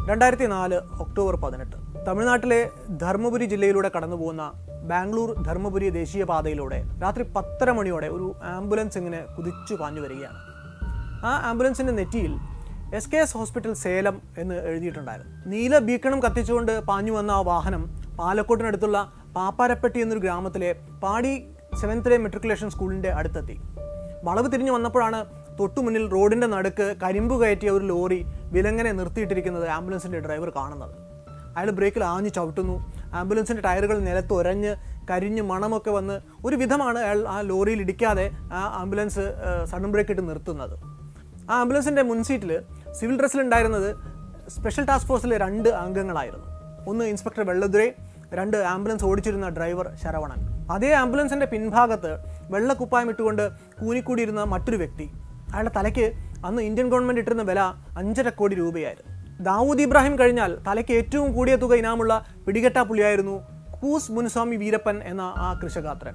രണ്ടായിരത്തി നാല് ഒക്ടോബർ പതിനെട്ട് തമിഴ്നാട്ടിലെ ധർമ്മപുരി ജില്ലയിലൂടെ കടന്നുപോകുന്ന ബാംഗ്ലൂർ ധർമ്മപുരി ദേശീയപാതയിലൂടെ രാത്രി പത്തര മണിയോടെ ഒരു ആംബുലൻസ് ഇങ്ങനെ കുതിച്ചു പാഞ്ഞു വരികയാണ് ആ ആംബുലൻസിന്റെ നെറ്റിയിൽ S K S hospital Salem എന്ന് എഴുതിയിട്ടുണ്ടായിരുന്നു നീല ബീക്കണും കത്തിച്ചുകൊണ്ട് പാഞ്ഞു വന്ന ആ വാഹനം പാലക്കോട്ടിനടുത്തുള്ള പാപ്പാരപ്പെട്ടി എന്നൊരു ഗ്രാമത്തിലെ പാടി സെവൻത്ത് ഡേ മെട്രിക്കുലേഷൻ സ്കൂളിന്റെ അടുത്തെത്തി വളവ് തിരിഞ്ഞു വന്നപ്പോഴാണ് തൊട്ടു മുന്നിൽ റോഡിന്റെ നടുക്ക് കരിമ്പ് കയറ്റിയ ഒരു ലോറി വിലങ്ങനെ നിർത്തിയിട്ടിരിക്കുന്നത് ആംബുലൻസിന്റെ ഡ്രൈവർ കാണുന്നത് അയാൾ ബ്രേക്കിൽ ആഞ്ഞു ചവിട്ടുന്നു ആംബുലൻസിന്റെ ടയറുകൾ നിലത്തൊരഞ്ഞ് കരിഞ്ഞ് മണമൊക്കെ വന്ന് ഒരു വിധമാണ് അയാൾ ആ ലോറിയിൽ ഇടിക്കാതെ ആ ആംബുലൻസ് സഡൻ ബ്രേക്ക് ഇട്ട് നിർത്തുന്നത് ആ ആംബുലൻസിന്റെ മുൻസീറ്റിൽ സിവിൽ ഡ്രസ്സിലുണ്ടായിരുന്നത് സ്പെഷ്യൽ ടാസ്ക് ഫോഴ്സിലെ രണ്ട് അംഗങ്ങളായിരുന്നു ഒന്ന് ഇൻസ്പെക്ടർ വെള്ളദുരൈ രണ്ട് ആംബുലൻസ് ഓടിച്ചിരുന്ന ഡ്രൈവർ ശരവണൻ അതേ ആംബുലൻസിന്റെ പിൻഭാഗത്ത് വെള്ളക്കുപ്പായം ഇട്ടുകൊണ്ട് കൂനിക്കൂടിയിരുന്ന മറ്റൊരു വ്യക്തി അയാളുടെ തലയ്ക്ക് അന്ന് ഇന്ത്യൻ ഗവൺമെന്റ് ഇട്ടിരുന്ന വില അഞ്ചര കോടി രൂപയായിരുന്നു ദാവൂദ് ഇബ്രാഹിം കഴിഞ്ഞാൽ തലയ്ക്ക് ഏറ്റവും കൂടിയ തുക ഇനാമുള്ള പിടികെട്ടാ പുള്ളിയായിരുന്നു കൂസ് മുനുസ്വാമി വീരപ്പൻ എന്ന ആ കൃഷകാത്രൻ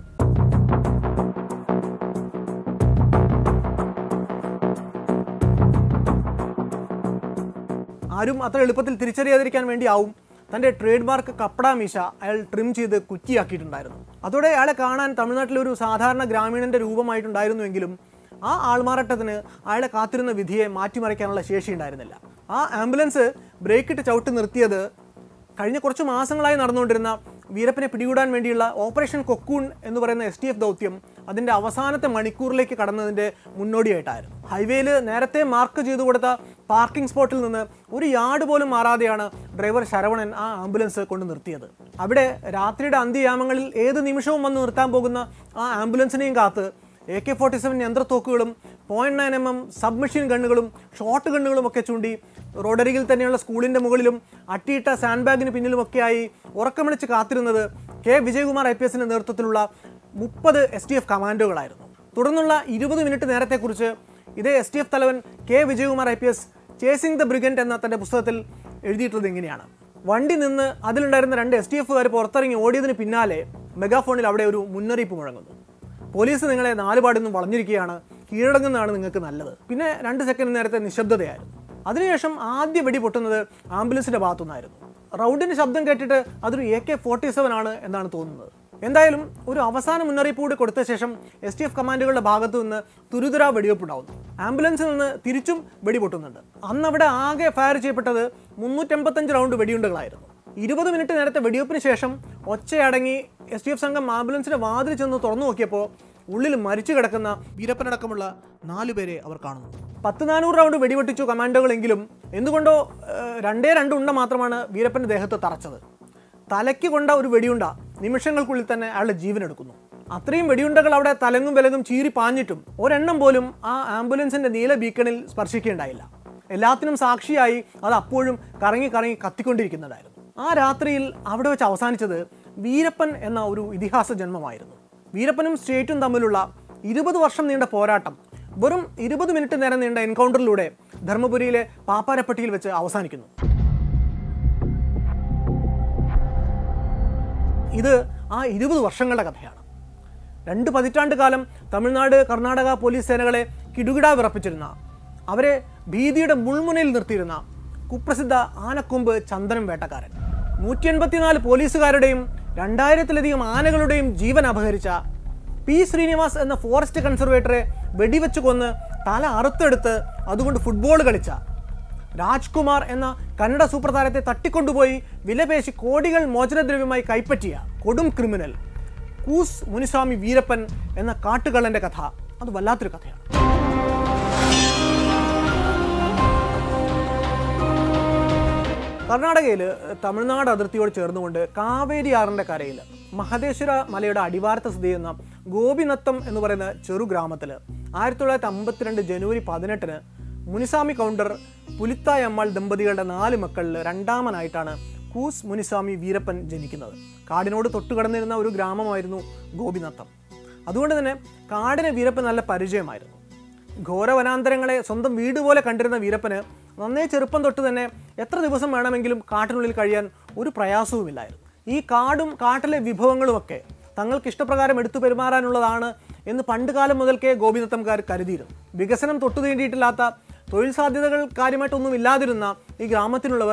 ആരും അത്ര എളുപ്പത്തിൽ തിരിച്ചറിയാതിരിക്കാൻ വേണ്ടിയാവും തന്റെ ട്രേഡ് മാർക്ക് കപ്പട മീശ അയാൾ ട്രിം ചെയ്ത് കുറ്റിയാക്കിയിട്ടുണ്ടായിരുന്നു അതോടെ അയാളെ കാണാൻ തമിഴ്നാട്ടിലെ ഒരു സാധാരണ ഗ്രാമീണന്റെ രൂപമായിട്ടുണ്ടായിരുന്നുവെങ്കിലും ആ ആൾമാറാട്ടത്തിന് അയാളെ കാത്തിരുന്ന വിധിയെ മാറ്റിമറിക്കാനുള്ള ശേഷി ഉണ്ടായിരുന്നില്ല ആ ആംബുലൻസ് ബ്രേക്കിട്ട് ചവിട്ടി നിർത്തിയത് കഴിഞ്ഞ കുറച്ച് മാസങ്ങളായി നടന്നുകൊണ്ടിരുന്ന വീരപ്പനെ പിടികൂടാൻ വേണ്ടിയുള്ള ഓപ്പറേഷൻ കൊക്കൂൺ എന്ന് പറയുന്ന എസ് ടി എഫ് ദൗത്യം അതിന്റെ അവസാനത്തെ മണിക്കൂറിലേക്ക് കടന്നതിന്റെ മുന്നോടിയായിട്ടായിരുന്നു ഹൈവേയിൽ നേരത്തെ മാർക്ക് ചെയ്തു കൊടുത്ത പാർക്കിംഗ് സ്പോട്ടിൽ നിന്ന് ഒരു യാർഡ് പോലും മാറാതെയാണ് ഡ്രൈവർ ശരവണൻ ആ ആംബുലൻസ് കൊണ്ട് നിർത്തിയത് അവിടെ രാത്രിയുടെ അന്ത്യയാമങ്ങളിൽ ഏത് നിമിഷവും വന്ന് നിർത്താൻ പോകുന്ന ആ ആംബുലൻസിനെയും കാത്ത് എ കെ ഫോർട്ടി സെവൻ യന്ത്രത്തോക്കുകളും point nine M M submachine ഗണ്ണുകളും ഷോട്ട് ഗണ്ണുകളും ഒക്കെ ചൂണ്ടി റോഡരികിൽ തന്നെയുള്ള സ്കൂളിന്റെ മുകളിലും അട്ടിയിട്ട സാൻഡ് ബാഗിന് പിന്നിലുമൊക്കെയായി ഉറക്കമിളിച്ച് കാത്തിരുന്നത് കെ വിജയകുമാർ ഐ പി എസിന്റെ നേതൃത്വത്തിലുള്ള മുപ്പത് എസ് ടി എഫ് കമാൻഡോകളായിരുന്നു തുടർന്നുള്ള ഇരുപത് മിനിറ്റ് നേരത്തെക്കുറിച്ച് ഇതേ എസ് ടി എഫ് തലവൻ K Vijayakumar I P S chasing the brigand എന്ന തന്റെ പുസ്തകത്തിൽ എഴുതിയിട്ടുള്ളത് ഇങ്ങനെയാണ് വണ്ടി നിന്ന് അതിലുണ്ടായിരുന്ന രണ്ട് എസ് ടി എഫുകാർ പുറത്തിറങ്ങി ഓടിയതിന് പിന്നാലെ മെഗാഫോണിൽ അവിടെ ഒരു മുന്നറിയിപ്പ് മുഴങ്ങുന്നു പോലീസ് നിങ്ങളെ നാലുപാടൊന്നും വളഞ്ഞിരിക്കുകയാണ് കീഴടങ്ങുന്നതാണ് നിങ്ങൾക്ക് നല്ലത് പിന്നെ രണ്ട് സെക്കൻഡ് നേരത്തെ നിശബ്ദതയായിരുന്നു അതിനുശേഷം ആദ്യ വെടി പൊട്ടുന്നത് ആംബുലൻസിന്റെ ഭാഗത്തുനിന്നായിരുന്നു റൗണ്ടിന്റെ ശബ്ദം കേട്ടിട്ട് അതൊരു എ കെ ഫോർട്ടി സെവൻ ആണ് എന്നാണ് തോന്നുന്നത് എന്തായാലും ഒരു അവസാന മുന്നറിയിപ്പ് കൂടി കൊടുത്ത ശേഷം എസ് ടി എഫ് കമാൻഡുകളുടെ ഭാഗത്തു നിന്ന് തുരുതുര വെടിവെപ്പുണ്ടാവുന്നു ആംബുലൻസിൽ നിന്ന് തിരിച്ചും വെടി പൊട്ടുന്നുണ്ട് അന്ന് അവിടെ ആകെ ഫയർ ചെയ്യപ്പെട്ടത് മുന്നൂറ്റമ്പത്തഞ്ച് റൗണ്ട് വെടിയുണ്ടകളായിരുന്നു ഇരുപത് മിനിറ്റ് നേരത്തെ വെടിവെപ്പിന് ശേഷം ഒച്ചയടങ്ങി എസ് ടി എഫ് സംഘം ആംബുലൻസിന്റെ വാതിൽ ചെന്ന് തുറന്നു നോക്കിയപ്പോൾ ഉള്ളിൽ മരിച്ചു കിടക്കുന്ന വീരപ്പനടക്കമുള്ള നാലുപേരെ അവർ കാണുന്നു പത്ത് നാനൂറ് റൗണ്ട് വെടിവെട്ടിച്ചു കമാൻഡോകളെങ്കിലും എന്തുകൊണ്ടോ ഏഹ്, രണ്ടേ രണ്ട് ഉണ്ട മാത്രമാണ് വീരപ്പന്റെ ദേഹത്ത് തറച്ചത് തലയ്ക്ക് കൊണ്ട ഒരു വെടിയുണ്ട നിമിഷങ്ങൾക്കുള്ളിൽ തന്നെ അയാളുടെ ജീവൻ എടുക്കുന്നു അത്രയും വെടിയുണ്ടകൾ അവിടെ തലങ്ങും വിലങ്ങും ചീറി പാഞ്ഞിട്ടും ഒരെണ്ണം പോലും ആ ആംബുലൻസിന്റെ നീല ബീക്കണിൽ സ്പർശിക്കേണ്ടായില്ല എല്ലാത്തിനും സാക്ഷിയായി അത് അപ്പോഴും കറങ്ങി കറങ്ങി കത്തിക്കൊണ്ടിരിക്കുന്നതായിരുന്നു ആ രാത്രിയിൽ അവിടെ വെച്ച് അവസാനിച്ചത് വീരപ്പൻ എന്ന ഒരു ഇതിഹാസ ജന്മമായിരുന്നു വീരപ്പനും സ്റ്റേറ്റും തമ്മിലുള്ള ഇരുപത് വർഷം നീണ്ട പോരാട്ടം വെറും ഇരുപത് മിനിറ്റ് നേരം നീണ്ട എൻകൗണ്ടറിലൂടെ ധർമ്മപുരിയിലെ പാപ്പാരപ്പട്ടിയിൽ വെച്ച് അവസാനിക്കുന്നു ഇത് ആ ഇരുപത് വർഷങ്ങളുടെ കഥയാണ് രണ്ട് പതിറ്റാണ്ട് കാലം തമിഴ്നാട് കർണാടക പോലീസ് സേനകളെ കിടുകിടാ വിറപ്പിച്ചിരുന്ന അവരെ ഭീതിയുടെ മുൾമുനയിൽ നിർത്തിയിരുന്ന കുപ്രസിദ്ധ ആനക്കൊമ്പ് ചന്ദനം വേട്ടക്കാരൻ നൂറ്റി എൺപത്തിനാല് പോലീസുകാരുടെയും രണ്ടായിരത്തിലധികം ആനകളുടെയും ജീവൻ അപഹരിച്ച പി ശ്രീനിവാസ് എന്ന ഫോറസ്റ്റ് കൺസർവേറ്ററെ വെടിവെച്ച് കൊന്ന് തല അറുത്തെടുത്ത് അതുകൊണ്ട് ഫുട്ബോൾ കളിച്ച രാജ്കുമാർ എന്ന കന്നഡ സൂപ്പർ താരത്തെ തട്ടിക്കൊണ്ടുപോയി വിലപേശി കോടികൾ മോചനദ്രവ്യമായി കൈപ്പറ്റിയ കൊടും ക്രിമിനൽ കൂസ് മുനിസ്വാമി വീരപ്പൻ എന്ന കാട്ടുകള്ളന്റെ കഥ അത് വല്ലാത്തൊരു കഥയാണ് കർണാടകയിൽ തമിഴ്നാട് അതിർത്തിയോട് ചേർന്നുകൊണ്ട് കാവേരി ആറിന്റെ കരയിൽ മഹദേശ്വര മലയുടെ അടിവാരത്ത് സ്ഥിതി ചെയ്യുന്ന ഗോപിനത്തം എന്ന് പറയുന്ന ചെറു ഗ്രാമത്തിൽ ആയിരത്തി തൊള്ളായിരത്തി അമ്പത്തിരണ്ട് ജനുവരി പതിനെട്ടിന് മുനിസ്വാമി കൗണ്ടർ പുലിത്തായ് അമ്മാൾ ദമ്പതികളുടെ നാല് മക്കളിൽ രണ്ടാമനായിട്ടാണ് കൂസ് മുനിസ്വാമി വീരപ്പൻ ജനിക്കുന്നത് കാടിനോട് തൊട്ടുകടന്നിരുന്ന ഒരു ഗ്രാമമായിരുന്നു ഗോപിനത്തം അതുകൊണ്ട് തന്നെ കാടിന് വീരപ്പൻ നല്ല പരിചയമായിരുന്നു ഘോരവനാന്തരങ്ങളെ സ്വന്തം വീട് പോലെ കണ്ടിരുന്ന വീരപ്പന് നന്നേ ചെറുപ്പം തൊട്ട് തന്നെ എത്ര ദിവസം വേണമെങ്കിലും കാട്ടിനുള്ളിൽ കഴിയാൻ ഒരു പ്രയാസവുമില്ലായിരുന്നു ഈ കാടും കാട്ടിലെ വിഭവങ്ങളുമൊക്കെ തങ്ങൾക്ക് ഇഷ്ടപ്രകാരം എടുത്തു പെരുമാറാനുള്ളതാണ് എന്ന് പണ്ട് കാലം മുതൽക്കേ ഗോപിനത്തംകാർ കരുതിയിരുന്നു വികസനം തൊട്ടു തീണ്ടിയിട്ടില്ലാത്ത തൊഴിൽ സാധ്യതകൾ കാര്യമായിട്ടൊന്നും ഇല്ലാതിരുന്ന ഈ ഗ്രാമത്തിലുള്ളവർ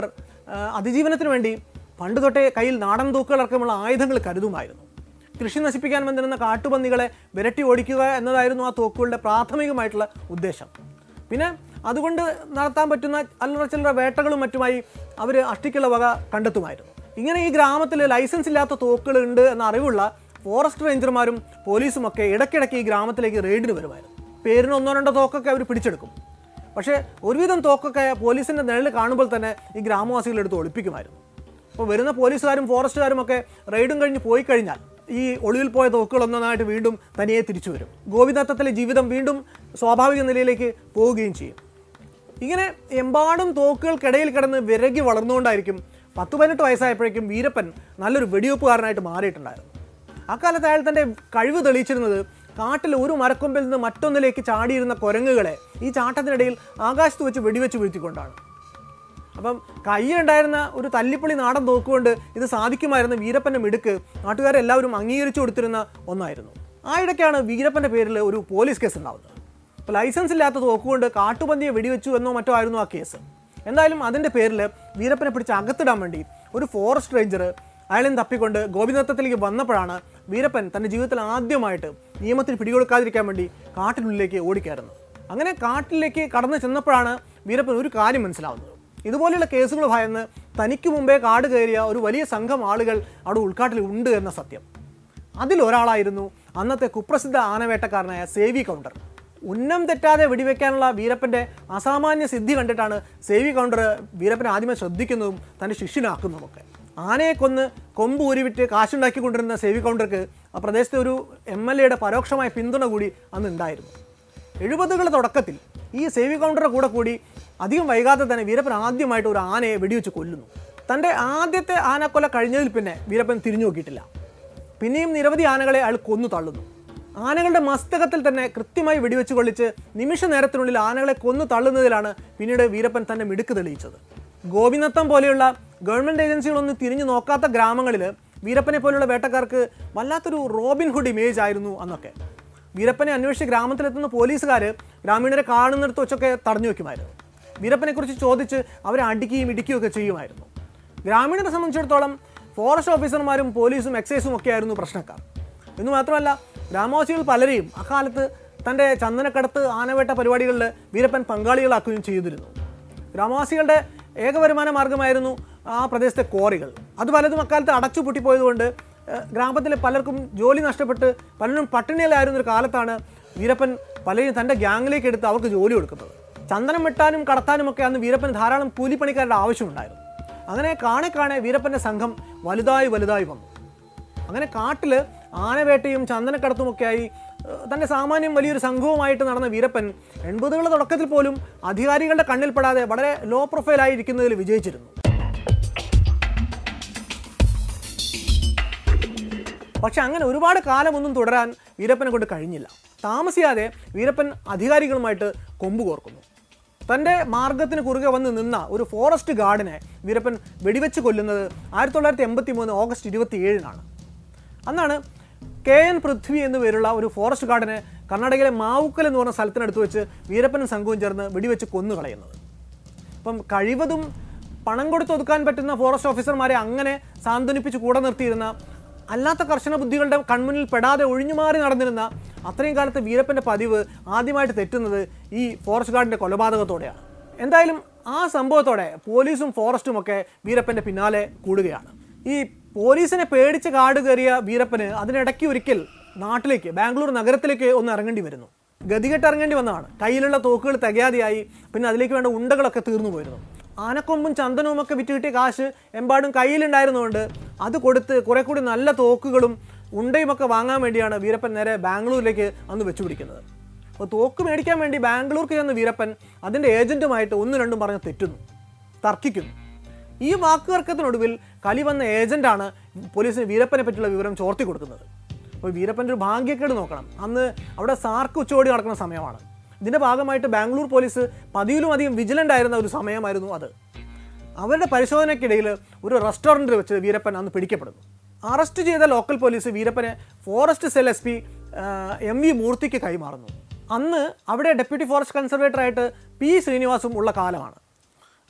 ആ, അതിജീവനത്തിന് വേണ്ടി പണ്ട് തൊട്ടേ കയ്യിൽ നാടൻ തൂക്കുകളടക്കമുള്ള ആയുധങ്ങൾ കരുതുമായിരുന്നു കൃഷി നശിപ്പിക്കാൻ വന്നിരുന്ന കാട്ടുപന്നികളെ വിരട്ടി ഓടിക്കുക എന്നതായിരുന്നു ആ തോക്കുകളുടെ പ്രാഥമികമായിട്ടുള്ള ഉദ്ദേശം പിന്നെ അതുകൊണ്ട് നടത്താൻ പറ്റുന്ന അല്ലറ ചില്ലറ വേട്ടകളും മറ്റുമായി അവർ അഷ്ടിക്കുള്ള വക കണ്ടെത്തുമായിരുന്നു ഇങ്ങനെ ഈ ഗ്രാമത്തിൽ ലൈസൻസ് ഇല്ലാത്ത തോക്കുകൾ ഉണ്ട് എന്ന അറിവുള്ള ഫോറസ്റ്റ് റേഞ്ചർമാരും പോലീസും ഒക്കെ ഇടയ്ക്കിടയ്ക്ക് ഈ ഗ്രാമത്തിലേക്ക് റെയ്ഡിന് വരുമായിരുന്നു പേരിന് ഒന്നോ രണ്ടോ തോക്കൊക്കെ അവർ പിടിച്ചെടുക്കും പക്ഷേ ഒരുവിധം തോക്കൊക്കെ പോലീസിൻ്റെ നിഴൽ കാണുമ്പോൾ തന്നെ ഈ ഗ്രാമവാസികൾ എടുത്ത് ഒളിപ്പിക്കുമായിരുന്നു അപ്പോൾ വരുന്ന പോലീസുകാരും ഫോറസ്റ്റുകാരും ഒക്കെ റെയ്ഡും കഴിഞ്ഞ് പോയി കഴിഞ്ഞാൽ ഈ ഒളിവിൽ പോയ തോക്കുകൾ ഒന്നൊന്നായിട്ട് വീണ്ടും തനിയെ തിരിച്ചു വരും ഗോപിനാഥത്തിലെ ജീവിതം വീണ്ടും സ്വാഭാവിക നിലയിലേക്ക് പോവുകയും ചെയ്യും ഇങ്ങനെ എമ്പാടും തോക്കുകൾക്കിടയിൽ കിടന്ന് വിരകി വളർന്നുകൊണ്ടായിരിക്കും പത്ത് പതിനെട്ട് വയസ്സായപ്പോഴേക്കും വീരപ്പൻ നല്ലൊരു വെടിവെപ്പുകാരനായിട്ട് മാറിയിട്ടുണ്ടായിരുന്നു അക്കാലത്ത് അയാൾ തൻ്റെ കഴിവ് തെളിയിച്ചിരുന്നത് കാട്ടിൽ ഒരു മരക്കൊമ്പിൽ നിന്ന് മറ്റൊന്നിലേക്ക് ചാടിയിരുന്ന കുരങ്ങുകളെ ഈ ചാട്ടത്തിനിടയിൽ ആകാശത്ത് വെച്ച് വെടിവെച്ച് വീഴ്ത്തിക്കൊണ്ടാണ് അപ്പം കയ്യിലുണ്ടായിരുന്ന ഒരു തല്ലിപ്പൊളി നാടൻ തോക്കുകൊണ്ട് ഇത് സാധിക്കുമായിരുന്ന വീരപ്പൻ്റെ മിടുക്ക് നാട്ടുകാരെല്ലാവരും അംഗീകരിച്ചു കൊടുത്തിരുന്ന ഒന്നായിരുന്നു ആ ഇടയ്ക്കാണ് വീരപ്പൻ്റെ പേരിൽ ഒരു പോലീസ് കേസ് ഉണ്ടാവുന്നത് അപ്പോൾ ലൈസൻസ് ഇല്ലാത്ത തോക്കുകൊണ്ട് കാട്ടുപന്നിയെ വെടിവെച്ചു എന്നോ മറ്റോ ആയിരുന്നു ആ കേസ് എന്തായാലും അതിൻ്റെ പേരിൽ വീരപ്പനെ പിടിച്ച് അകത്തിടാൻ വേണ്ടി ഒരു ഫോറസ്റ്റ് റേഞ്ചർ അയാളെയും തപ്പിക്കൊണ്ട് ഗോപിനത്തത്തിലേക്ക് വന്നപ്പോഴാണ് വീരപ്പൻ തൻ്റെ ജീവിതത്തിൽ ആദ്യമായിട്ട് നിയമത്തിന് പിടികൊടുക്കാതിരിക്കാൻ വേണ്ടി കാട്ടിനുള്ളിലേക്ക് ഓടിക്കയറുന്നത് അങ്ങനെ കാട്ടിലേക്ക് കടന്നു ചെന്നപ്പോഴാണ് വീരപ്പൻ ഒരു കാര്യം മനസ്സിലാവുന്നത് ഇതുപോലെയുള്ള കേസുകൾ ഭയന്ന് തനിക്ക് മുമ്പേ കാട് കയറിയ ഒരു വലിയ സംഘം ആളുകൾ അവിടെ ഉൾക്കാട്ടിൽ ഉണ്ട് എന്ന സത്യം അതിലൊരാളായിരുന്നു അന്നത്തെ കുപ്രസിദ്ധ ആനവേട്ടക്കാരനായ സേവി കൗണ്ടർ ഉന്നം തെറ്റാതെ വെടിവെക്കാനുള്ള വീരപ്പൻ്റെ അസാമാന്യ സിദ്ധി കണ്ടിട്ടാണ് സേവി കൗണ്ടർ വീരപ്പനെ ആദ്യമേ ശ്രദ്ധിക്കുന്നതും തൻ്റെ ശിഷ്യനാക്കുന്നതുമൊക്കെ ആനയെ കൊന്ന് കൊമ്പ് ഊരിവിറ്റ് കാശുണ്ടാക്കി കൊണ്ടിരുന്ന സേവി കൗണ്ടർക്ക് ആ പ്രദേശത്തെ ഒരു എം എൽ എയുടെ പരോക്ഷമായ പിന്തുണ കൂടി അന്ന് ഉണ്ടായിരുന്നു എഴുപതുകളുടെ തുടക്കത്തിൽ ഈ സേവി കൗണ്ടറുടെ കൂടെ കൂടി അധികം വൈകാതെ തന്നെ വീരപ്പൻ ആദ്യമായിട്ട് ഒരു ആനയെ വെടിവെച്ച് കൊല്ലുന്നു തൻ്റെ ആദ്യത്തെ ആനക്കൊല കഴിഞ്ഞതിൽ പിന്നെ വീരപ്പൻ തിരിഞ്ഞു നോക്കിയിട്ടില്ല പിന്നെയും നിരവധി ആനകളെ അയാൾ കൊന്നു തള്ളുന്നു ആനകളുടെ മസ്തകത്തിൽ തന്നെ കൃത്യമായി വെടിവെച്ച് കൊള്ളിച്ച് നിമിഷ നേരത്തിനുള്ളിൽ ആനകളെ കൊന്നു തള്ളുന്നതിലാണ് പിന്നീട് വീരപ്പൻ തന്റെ മിടുക്ക് തെളിയിച്ചത് ഗോപിനത്തം പോലെയുള്ള ഗവൺമെന്റ് ഏജൻസികളൊന്നും തിരിഞ്ഞു നോക്കാത്ത ഗ്രാമങ്ങളിൽ വീരപ്പനെ പോലെയുള്ള വേട്ടക്കാർക്ക് വല്ലാത്തൊരു റോബിൻഹുഡ് ഇമേജ് ആയിരുന്നു അന്നൊക്കെ വീരപ്പനെ അന്വേഷിച്ച് ഗ്രാമത്തിലെത്തുന്ന പോലീസുകാർ ഗ്രാമീണരെ കാണുന്നിടത്ത് വെച്ചൊക്കെ തടഞ്ഞു വെക്കുമായിരുന്നു വീരപ്പനെക്കുറിച്ച് ചോദിച്ച് അവരെ അടിക്കുകയും ഇടിക്കുകയും ഒക്കെ ചെയ്യുമായിരുന്നു ഗ്രാമീണരെ സംബന്ധിച്ചിടത്തോളം ഫോറസ്റ്റ് ഓഫീസർമാരും പോലീസും എക്സൈസും ഒക്കെ ആയിരുന്നു പ്രശ്നക്കാർ എന്ന് മാത്രമല്ല ഗ്രാമവാസികൾ പലരെയും അക്കാലത്ത് തൻ്റെ ചന്ദനക്കടത്ത് ആനവേട്ട പരിപാടികളിൽ വീരപ്പൻ പങ്കാളികളാക്കുകയും ചെയ്തിരുന്നു ഗ്രാമവാസികളുടെ ഏക വരുമാന മാർഗമായിരുന്നു ആ പ്രദേശത്തെ ക്വാറികൾ അത് പലതും അക്കാലത്ത് അടച്ചു പൂട്ടിപ്പോയതുകൊണ്ട് ഏഹ്, ഗ്രാമത്തിലെ പലർക്കും ജോലി നഷ്ടപ്പെട്ട് പലരും പട്ടിണിയിലായിരുന്ന ഒരു കാലത്താണ് വീരപ്പൻ പലരെയും തൻ്റെ ഗ്യാങ്ങിലേക്ക് എടുത്ത് അവർക്ക് ജോലി കൊടുക്കുന്നത് ചന്ദനം വെട്ടാനും കടത്താനും ഒക്കെ അന്ന് വീരപ്പൻ ധാരാളം കൂലിപ്പണിക്കാരുടെ ആവശ്യമുണ്ടായിരുന്നു അങ്ങനെ കാണെ കാണെ വീരപ്പൻ്റെ സംഘം വലുതായി വലുതായി വന്നു അങ്ങനെ കാട്ടിൽ ആനവേട്ടയും ചന്ദനക്കടത്തുമൊക്കെയായി ഏഹ്, തൻ്റെ സാമാന്യം വലിയൊരു സംഘവുമായിട്ട് നടന്ന വീരപ്പൻ എൺപതുകളുടെ തുടക്കത്തിൽ പോലും അധികാരികളുടെ കണ്ണിൽപ്പെടാതെ വളരെ ലോ പ്രൊഫൈലായിരിക്കുന്നതിൽ വിജയിച്ചിരുന്നു പക്ഷെ അങ്ങനെ ഒരുപാട് കാലമൊന്നും തുടരാൻ വീരപ്പനെ കൊണ്ട് കഴിഞ്ഞില്ല താമസിയാതെ വീരപ്പൻ അധികാരികളുമായിട്ട് കൊമ്പ് കോർക്കുന്നു തൻ്റെ മാർഗത്തിന് കുറുകെ വന്ന് നിന്ന ഒരു ഫോറസ്റ്റ് ഗാർഡിനെ വീരപ്പൻ വെടിവെച്ച് കൊല്ലുന്നത് ആയിരത്തി തൊള്ളായിരത്തി എൺപത്തി മൂന്ന് ഓഗസ്റ്റ് ഇരുപത്തി ഏഴിനാണ് അന്നാണ് കെ എൻ പൃഥ്വി എന്നു പേരുള്ള ഒരു ഫോറസ്റ്റ് ഗാർഡിനെ കർണാടകയിലെ മാവുക്കൽ എന്ന് പറഞ്ഞ സ്ഥലത്തിനടുത്ത് വെച്ച് വീരപ്പനും സംഘവും ചേർന്ന് വെടിവെച്ച് കൊന്നു കളയുന്നത് അപ്പം കഴിവതും പണം കൊടുത്ത് ഒതുക്കാൻ പറ്റുന്ന ഫോറസ്റ്റ് ഓഫീസർമാരെ അങ്ങനെ സാന്ത്വനിപ്പിച്ച് കൂടെ നിർത്തിയിരുന്ന അല്ലാത്ത കർശന ബുദ്ധികളുടെ കൺമുന്നിൽ പെടാതെ ഒഴിഞ്ഞുമാറി നടന്നിരുന്ന അത്രയും കാലത്ത് വീരപ്പൻ്റെ പതിവ് ആദ്യമായിട്ട് തെറ്റുന്നത് ഈ ഫോറസ്റ്റ് ഗാർഡിൻ്റെ കൊലപാതകത്തോടെയാണ് എന്തായാലും ആ സംഭവത്തോടെ പോലീസും ഫോറസ്റ്റും ഒക്കെ വീരപ്പൻ്റെ പിന്നാലെ കൂടുകയാണ് ഈ പോലീസിനെ പേടിച്ച് കാട് കയറിയ വീരപ്പന് അതിനിടയ്ക്ക് ഒരിക്കൽ നാട്ടിലേക്ക് ബാംഗ്ലൂർ നഗരത്തിലേക്ക് ഒന്ന് ഇറങ്ങേണ്ടി വരുന്നു ഗതികെട്ട് ഇറങ്ങേണ്ടി വന്നതാണ് കയ്യിലുള്ള തോക്കുകൾ തികയാതെയായി പിന്നെ അതിലേക്ക് വേണ്ട ഉണ്ടകളൊക്കെ തീർന്നു പോയിരുന്നു ആനക്കൊമ്പും ചന്ദനവും ഒക്കെ വിറ്റ് കിട്ടിയ കാശ് എമ്പാടും കയ്യിലുണ്ടായിരുന്നതുകൊണ്ട് അത് കൊടുത്ത് കുറെ കൂടി നല്ല തോക്കുകളും ഉണ്ടയും ഒക്കെ വാങ്ങാൻ വേണ്ടിയാണ് വീരപ്പൻ നേരെ ബാംഗ്ലൂരിലേക്ക് അന്ന് വെച്ചുപിടിക്കുന്നത് അപ്പോൾ തോക്ക് മേടിക്കാൻ വേണ്ടി ബാംഗ്ലൂർക്ക് ചെന്ന വീരപ്പൻ അതിൻ്റെ ഏജൻറ്റുമായിട്ട് ഒന്നും രണ്ടും പറഞ്ഞ് തെറ്റുന്നു തർക്കിക്കുന്നു ഈ വാക്കുതർക്കത്തിനൊടുവിൽ കലി വന്ന ഏജന്റാണ് പോലീസിന് വീരപ്പനെ പറ്റിയുള്ള വിവരം ചോർത്തി കൊടുക്കുന്നത് അപ്പോൾ വീരപ്പൻ്റെ ഒരു ഭാഗ്യക്കേട് നോക്കണം അന്ന് അവിടെ സാർക്ക് ഉച്ചകോടി നടക്കുന്ന സമയമാണ് ഇതിൻ്റെ ഭാഗമായിട്ട് ബാംഗ്ലൂർ പോലീസ് പതിവിലും അധികം വിജിലൻ്റ് ആയിരുന്ന ഒരു സമയമായിരുന്നു അത് അവരുടെ പരിശോധനയ്ക്കിടയിൽ ഒരു റെസ്റ്റോറൻറ്റിൽ വെച്ച് വീരപ്പൻ അന്ന് പിടിക്കപ്പെടുന്നു അറസ്റ്റ് ചെയ്ത ലോക്കൽ പോലീസ് വീരപ്പനെ forest cell S P M V മൂർത്തിക്ക് കൈമാറുന്നു അന്ന് അവിടെ ഡെപ്യൂട്ടി ഫോറസ്റ്റ് കൺസർവേറ്ററായിട്ട് പി ശ്രീനിവാസും ഉള്ള കാലമാണ്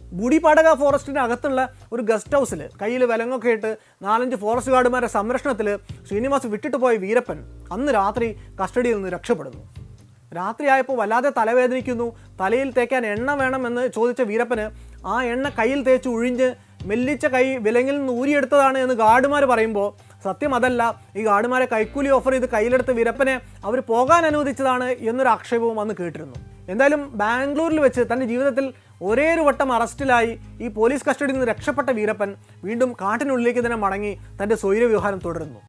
ബൂടിപ്പാടക ഫോറസ്റ്റിൻ്റെ അകത്തുള്ള ഒരു ഗസ്റ്റ് ഹൗസിൽ കയ്യിൽ വിലങ്ങൊക്കെ ഇട്ട് നാലഞ്ച് ഫോറസ്റ്റ് ഗാർഡുമാരുടെ സംരക്ഷണത്തിൽ ശ്രീനിവാസ് വിട്ടിട്ട് പോയ വീരപ്പൻ അന്ന് രാത്രി കസ്റ്റഡിയിൽ നിന്ന് രക്ഷപ്പെടുന്നു രാത്രിയായപ്പോൾ വല്ലാതെ തലവേദനിക്കുന്നു തലയിൽ തേക്കാൻ എണ്ണ വേണമെന്ന് ചോദിച്ച വീരപ്പന് ആ എണ്ണ കയ്യിൽ തേച്ച് ഉഴിഞ്ഞ് മെല്ലിച്ച കൈ വിലങ്ങിൽ നിന്ന് ഊരിയെടുത്തതാണ് എന്ന് ഗാർഡുമാർ പറയുമ്പോൾ സത്യം അതല്ല ഈ ഗാർഡുമാരെ കൈക്കൂലി ഓഫർ ചെയ്ത് കയ്യിലെടുത്ത വീരപ്പനെ അവർ പോകാൻ അനുവദിച്ചതാണ് എന്നൊരു ആക്ഷേപവും അന്ന് കേട്ടിരുന്നു എന്തായാലും ബാംഗ്ലൂരിൽ വെച്ച് തൻ്റെ ജീവിതത്തിൽ ഒരേ ഒരു വട്ടം അറസ്റ്റിലായി ഈ പോലീസ് കസ്റ്റഡിയിൽ നിന്ന് രക്ഷപ്പെട്ട വീരപ്പൻ വീണ്ടും കാട്ടിനുള്ളിലേക്ക് തന്നെ മടങ്ങി തൻ്റെ സ്വൈര വ്യവഹാരം തുടരുന്നു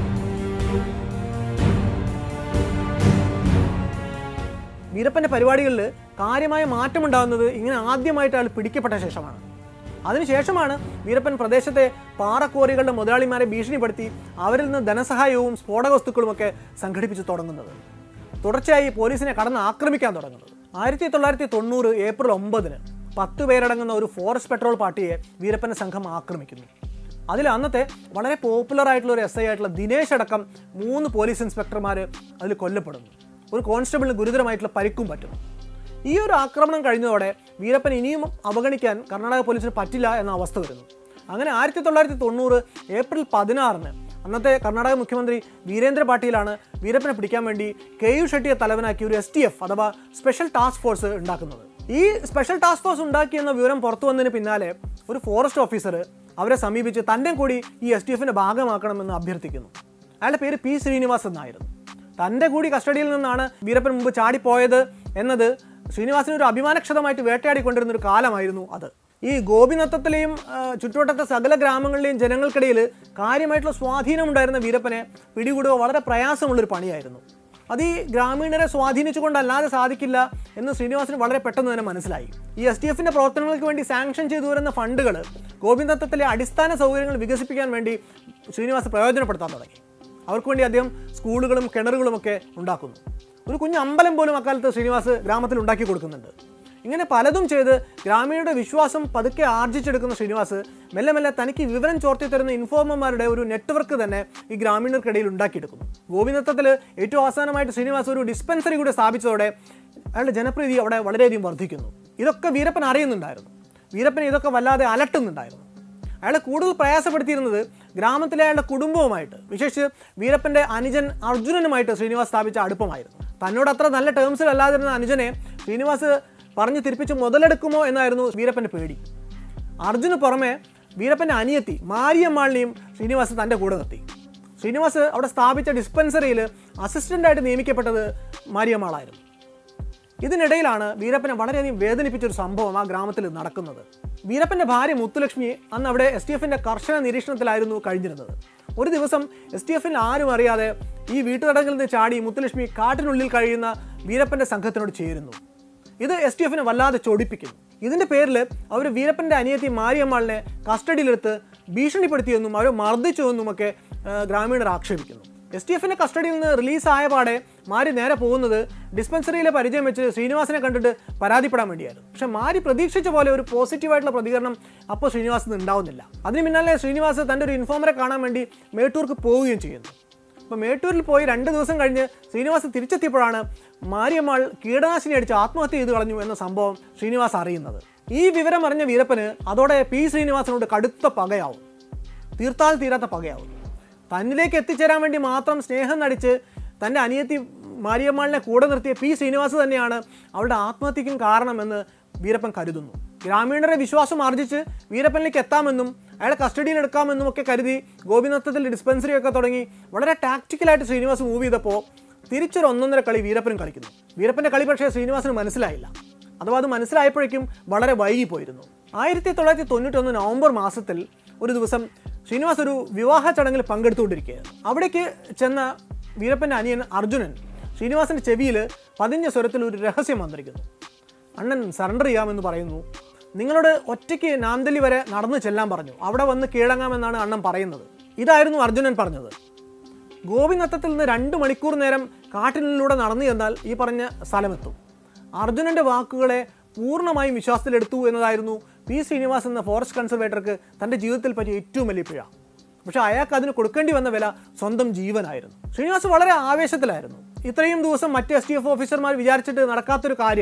വീരപ്പൻ്റെ പരിപാടികളിൽ കാര്യമായ മാറ്റമുണ്ടാകുന്നത് ഇങ്ങനെ ആദ്യമായിട്ട് അയാൾ പിടിക്കപ്പെട്ട ശേഷമാണ് അതിനുശേഷമാണ് വീരപ്പൻ പ്രദേശത്തെ പാറക്കോറികളുടെ മുതലാളിമാരെ ഭീഷണിപ്പെടുത്തി അവരിൽ നിന്ന് ധനസഹായവും സ്ഫോടക വസ്തുക്കളുമൊക്കെ സംഘടിപ്പിച്ച് തുടങ്ങുന്നത് തുടർച്ചയായി പോലീസിനെ കടന്ന് ആക്രമിക്കാൻ തുടങ്ങുന്നത് ആയിരത്തി തൊള്ളായിരത്തി തൊണ്ണൂറ് ഏപ്രിൽ ഒമ്പതിന് പത്ത് പേരടങ്ങുന്ന ഒരു ഫോറസ്റ്റ് പെട്രോൾ പാർട്ടിയെ വീരപ്പൻ്റെ സംഘം ആക്രമിക്കുന്നു അതിൽ അന്നത്തെ വളരെ പോപ്പുലർ ആയിട്ടുള്ള ഒരു എസ് ഐ ആയിട്ടുള്ള ദിനേശ് അടക്കം മൂന്ന് പോലീസ് ഇൻസ്പെക്ടർമാർ അതിൽ കൊല്ലപ്പെടുന്നു ഒരു കോൺസ്റ്റബിളിന് ഗുരുതരമായിട്ടുള്ള പരിക്കും പറ്റുന്നു ഈ ഒരു ആക്രമണം കഴിഞ്ഞതോടെ വീരപ്പൻ ഇനിയും അവഗണിക്കാൻ കർണാടക പോലീസിന് പറ്റില്ല എന്ന അവസ്ഥ വരുന്നു അങ്ങനെ ആയിരത്തി തൊള്ളായിരത്തി തൊണ്ണൂറ് ഏപ്രിൽ പതിനാറിന് അന്നത്തെ കർണാടക മുഖ്യമന്ത്രി വീരേന്ദ്ര പാട്ടീലാണ് വീരപ്പനെ പിടിക്കാൻ വേണ്ടി കെ യു ഷെട്ടിയെ തലവനാക്കി ഒരു എസ് ടി എഫ് അഥവാ സ്പെഷ്യൽ ടാസ്ക് ഫോഴ്സ് ഉണ്ടാക്കുന്നത് ഈ സ്പെഷ്യൽ ടാസ്ക് ഫോഴ്സ് ഉണ്ടാക്കിയെന്ന വിവരം പുറത്തു വന്നതിന് പിന്നാലെ ഒരു ഫോറസ്റ്റ് ഓഫീസർ അവരെ സമീപിച്ച് തൻ്റെ കൂടി ഈ എസ് ടി എഫിൻ്റെ ഭാഗമാക്കണമെന്ന് അഭ്യർത്ഥിക്കുന്നു അയാളുടെ പേര് പി ശ്രീനിവാസ് എന്നായിരുന്നു തൻ്റെ കൂടി കസ്റ്റഡിയിൽ നിന്നാണ് വീരപ്പൻ മുമ്പ് ചാടിപ്പോയത് എന്നത് ശ്രീനിവാസിന് ഒരു അഭിമാനക്ഷതമായിട്ട് വേട്ടയാടിക്കൊണ്ടിരുന്ന ഒരു കാലമായിരുന്നു അത് ഈ ഗോപിനത്തത്തിലെയും ആ, ചുറ്റുവട്ടത്തെ സകല ഗ്രാമങ്ങളിലെയും ജനങ്ങൾക്കിടയിൽ കാര്യമായിട്ടുള്ള സ്വാധീനമുണ്ടായിരുന്ന വീരപ്പനെ പിടികൂടുക വളരെ പ്രയാസമുള്ളൊരു പണിയായിരുന്നു അത് ഈ ഗ്രാമീണരെ സ്വാധീനിച്ചുകൊണ്ടല്ലാതെ സാധിക്കില്ല എന്ന് ശ്രീനിവാസിന് വളരെ പെട്ടെന്ന് തന്നെ മനസ്സിലായി ഈ എസ് ടി എഫിൻ്റെ പ്രവർത്തനങ്ങൾക്ക് വേണ്ടി സാങ്ഷൻ ചെയ്തു വരുന്ന ഫണ്ടുകൾ ഗോപിനത്തത്തിലെ അടിസ്ഥാന സൗകര്യങ്ങൾ വികസിപ്പിക്കാൻ വേണ്ടി ശ്രീനിവാസ് പ്രയോജനപ്പെടുത്താൻ തുടങ്ങി അവർക്ക് വേണ്ടി അദ്ദേഹം സ്കൂളുകളും കിണറുകളുമൊക്കെ ഉണ്ടാക്കുന്നു ഒരു കുഞ്ഞ് അമ്പലം പോലും അക്കാലത്ത് ശ്രീനിവാസ് ഗ്രാമത്തിൽ ഉണ്ടാക്കി കൊടുക്കുന്നുണ്ട് ഇങ്ങനെ പലതും ചെയ്ത് ഗ്രാമീണരുടെ വിശ്വാസം പതുക്കെ ആർജിച്ചെടുക്കുന്ന ശ്രീനിവാസ് മെല്ലെ മെല്ലെ തനിക്ക് വിവരം ചോർത്തി തരുന്ന ഇൻഫോർമർമാരുടെ ഒരു നെറ്റ്വർക്ക് തന്നെ ഈ ഗ്രാമീണർക്കിടയിൽ ഉണ്ടാക്കിയെടുക്കുന്നു ഗോപിനത്തത്തിൽ ഏറ്റവും അവസാനമായിട്ട് ശ്രീനിവാസ് ഒരു ഡിസ്പെൻസറി കൂടി സ്ഥാപിച്ചതോടെ അയാളുടെ ജനപ്രീതി അവിടെ വളരെയധികം വർദ്ധിക്കുന്നു ഇതൊക്കെ വീരപ്പൻ അറിയുന്നുണ്ടായിരുന്നു വീരപ്പനെ ഇതൊക്കെ വല്ലാതെ അലട്ടുന്നുണ്ടായിരുന്നു അയാളെ കൂടുതൽ പ്രയാസപ്പെടുത്തിയിരുന്നത് ഗ്രാമത്തിലെ അയാളുടെ കുടുംബവുമായിട്ട് വിശേഷിച്ച് വീരപ്പൻ്റെ അനുജൻ അർജുനനുമായിട്ട് ശ്രീനിവാസ് സ്ഥാപിച്ച അടുപ്പമായിരുന്നു തന്നോട് അത്ര നല്ല ടേംസിൽ അല്ലാതിരുന്ന അനുജനെ ശ്രീനിവാസ് പറഞ്ഞ് തിരിപ്പിച്ച് മുതലെടുക്കുമോ എന്നായിരുന്നു വീരപ്പൻ്റെ പേടി അർജുന് പുറമെ വീരപ്പൻ്റെ അനിയത്തി മാരിയമ്മാളിനെയും ശ്രീനിവാസ് തൻ്റെ കൂടെ നിർത്തി ശ്രീനിവാസ് അവിടെ സ്ഥാപിച്ച ഡിസ്പെൻസറിയിൽ അസിസ്റ്റൻ്റായിട്ട് നിയമിക്കപ്പെട്ടത് മാരിയമ്മാളായിരുന്നു ഇതിനിടയിലാണ് വീരപ്പനെ വളരെയധികം വേദനിപ്പിച്ചൊരു സംഭവം ആ ഗ്രാമത്തിൽ നടക്കുന്നത് വീരപ്പന്റെ ഭാര്യ മുത്തുലക്ഷ്മി അന്ന് അവിടെ എസ് ടി എഫിന്റെ കർശന നിരീക്ഷണത്തിലായിരുന്നു കഴിഞ്ഞിരുന്നത് ഒരു ദിവസം എസ് ടി എഫിൽ ആരും അറിയാതെ ഈ വീട്ടുതടങ്കിൽ നിന്ന് ചാടി മുത്തുലക്ഷ്മി കാട്ടിനുള്ളിൽ കഴിയുന്ന വീരപ്പന്റെ സംഘത്തിനോട് ചേരുന്നു ഇത് എസ് ടി എഫിനെ വല്ലാതെ ചൊടിപ്പിക്കുന്നു ഇതിന്റെ പേരിൽ അവർ വീരപ്പന്റെ അനിയത്തി മാരിയമ്മാളിനെ കസ്റ്റഡിയിലെടുത്ത് ഭീഷണിപ്പെടുത്തിയെന്നും അവരെ മർദ്ദിച്ചുവെന്നുമൊക്കെ ആ, ഗ്രാമീണർ ആക്ഷേപിക്കുന്നു എസ് ടി എഫിന്റെ കസ്റ്റഡിയിൽ നിന്ന് റിലീസായ പാടെ മാരി നേരെ പോകുന്നത് ഡിസ്പെൻസറിയിലെ പരിചയം വെച്ച് ശ്രീനിവാസിനെ കണ്ടിട്ട് പരാതിപ്പെടാൻ വേണ്ടിയായിരുന്നു പക്ഷെ മാരി പ്രതീക്ഷിച്ച പോലെ ഒരു പോസിറ്റീവായിട്ടുള്ള പ്രതികരണം അപ്പോൾ ശ്രീനിവാസിന് ഉണ്ടാവുന്നില്ല അതിന് പിന്നാലെ ശ്രീനിവാസ് തൻ്റെ ഒരു ഇൻഫോമറെ കാണാൻ വേണ്ടി മേട്ടൂർക്ക് പോവുകയും ചെയ്യുന്നു അപ്പോൾ മേട്ടൂരിൽ പോയി രണ്ട് ദിവസം കഴിഞ്ഞ് ശ്രീനിവാസ് തിരിച്ചെത്തിയപ്പോഴാണ് മാരിയമ്മാൾ കീടനാശിനി അടിച്ച് ആത്മഹത്യ ചെയ്തു കളഞ്ഞു എന്ന സംഭവം ശ്രീനിവാസ് അറിയുന്നത് ഈ വിവരം അറിഞ്ഞ വീരപ്പന് അതോടെ പി ശ്രീനിവാസനോട് കടുത്ത പകയാവും തീർത്താൽ തീരാത്ത പകയാവും തന്നിലേക്ക് എത്തിച്ചേരാൻ വേണ്ടി മാത്രം സ്നേഹം നടിച്ച് തൻ്റെ അനിയത്തി മാരിയമ്മാളിനെ കൂടെ നിർത്തിയ പി ശ്രീനിവാസ് തന്നെയാണ് അവളുടെ ആത്മഹത്യക്കും കാരണമെന്ന് വീരപ്പൻ കരുതുന്നു ഗ്രാമീണരെ വിശ്വാസം ആർജിച്ച് വീരപ്പനിലേക്ക് എത്താമെന്നും അയാളെ കസ്റ്റഡിയിൽ എടുക്കാമെന്നും ഒക്കെ കരുതി ഗോപിനത്തത്തിൽ ഡിസ്പെൻസറി ഒക്കെ തുടങ്ങി വളരെ ടാക്റ്റിക്കലായിട്ട് ശ്രീനിവാസ് മൂവ് ചെയ്തപ്പോൾ തിരിച്ചൊരു ഒന്നൊന്നര കളി വീരപ്പനും കളിക്കുന്നു വീരപ്പൻ്റെ കളി പക്ഷേ ശ്രീനിവാസിന് മനസ്സിലായില്ല അഥവാ അത് മനസ്സിലായപ്പോഴേക്കും വളരെ വൈകിപ്പോയിരുന്നു ആയിരത്തി തൊള്ളായിരത്തി തൊണ്ണൂറ്റൊന്ന് നവംബർ മാസത്തിൽ ഒരു ദിവസം ശ്രീനിവാസ് ഒരു വിവാഹ ചടങ്ങിൽ പങ്കെടുത്തുകൊണ്ടിരിക്കുകയായിരുന്നു അവിടേക്ക് ചെന്ന വീരപ്പൻ്റെ അനിയൻ അർജുനൻ ശ്രീനിവാസിൻ്റെ ചെവിയിൽ പതിഞ്ഞ സ്വരത്തിൽ ഒരു രഹസ്യം വന്നിരിക്കുന്നു അണ്ണൻ സറണ്ടർ ചെയ്യാമെന്ന് പറയുന്നു നിങ്ങളോട് ഒറ്റയ്ക്ക് നാംദലി വരെ നടന്നു ചെല്ലാൻ പറഞ്ഞു അവിടെ വന്ന് കീഴടങ്ങാമെന്നാണ് അണ്ണൻ പറയുന്നത് ഇതായിരുന്നു അർജുനൻ പറഞ്ഞത് ഗോപിനത്തത്തിൽ നിന്ന് രണ്ട് മണിക്കൂർ നേരം കാട്ടിനുള്ളിലൂടെ നടന്നു ചെന്നാൽ ഈ പറഞ്ഞ സ്ഥലമെത്തും അർജുനന്റെ വാക്കുകളെ പൂർണ്ണമായും വിശ്വാസത്തിലെടുത്തു എന്നതായിരുന്നു പി ശ്രീനിവാസ് എന്ന ഫോറസ്റ്റ് കൺസർവേറ്റർക്ക് തൻ്റെ ജീവിതത്തിൽ പറ്റിയ ഏറ്റവും വലിയ പിഴ പക്ഷെ അയാൾക്ക് അതിന് കൊടുക്കേണ്ടി വന്ന വില സ്വന്തം ജീവനായിരുന്നു ശ്രീനിവാസ് വളരെ ആവേശത്തിലായിരുന്നു ഇത്രയും ദിവസം മറ്റ് എസ് ടി എഫ് ഓഫീസർമാർ വിചാരിച്ചിട്ട് നടക്കാത്തൊരു കാര്യം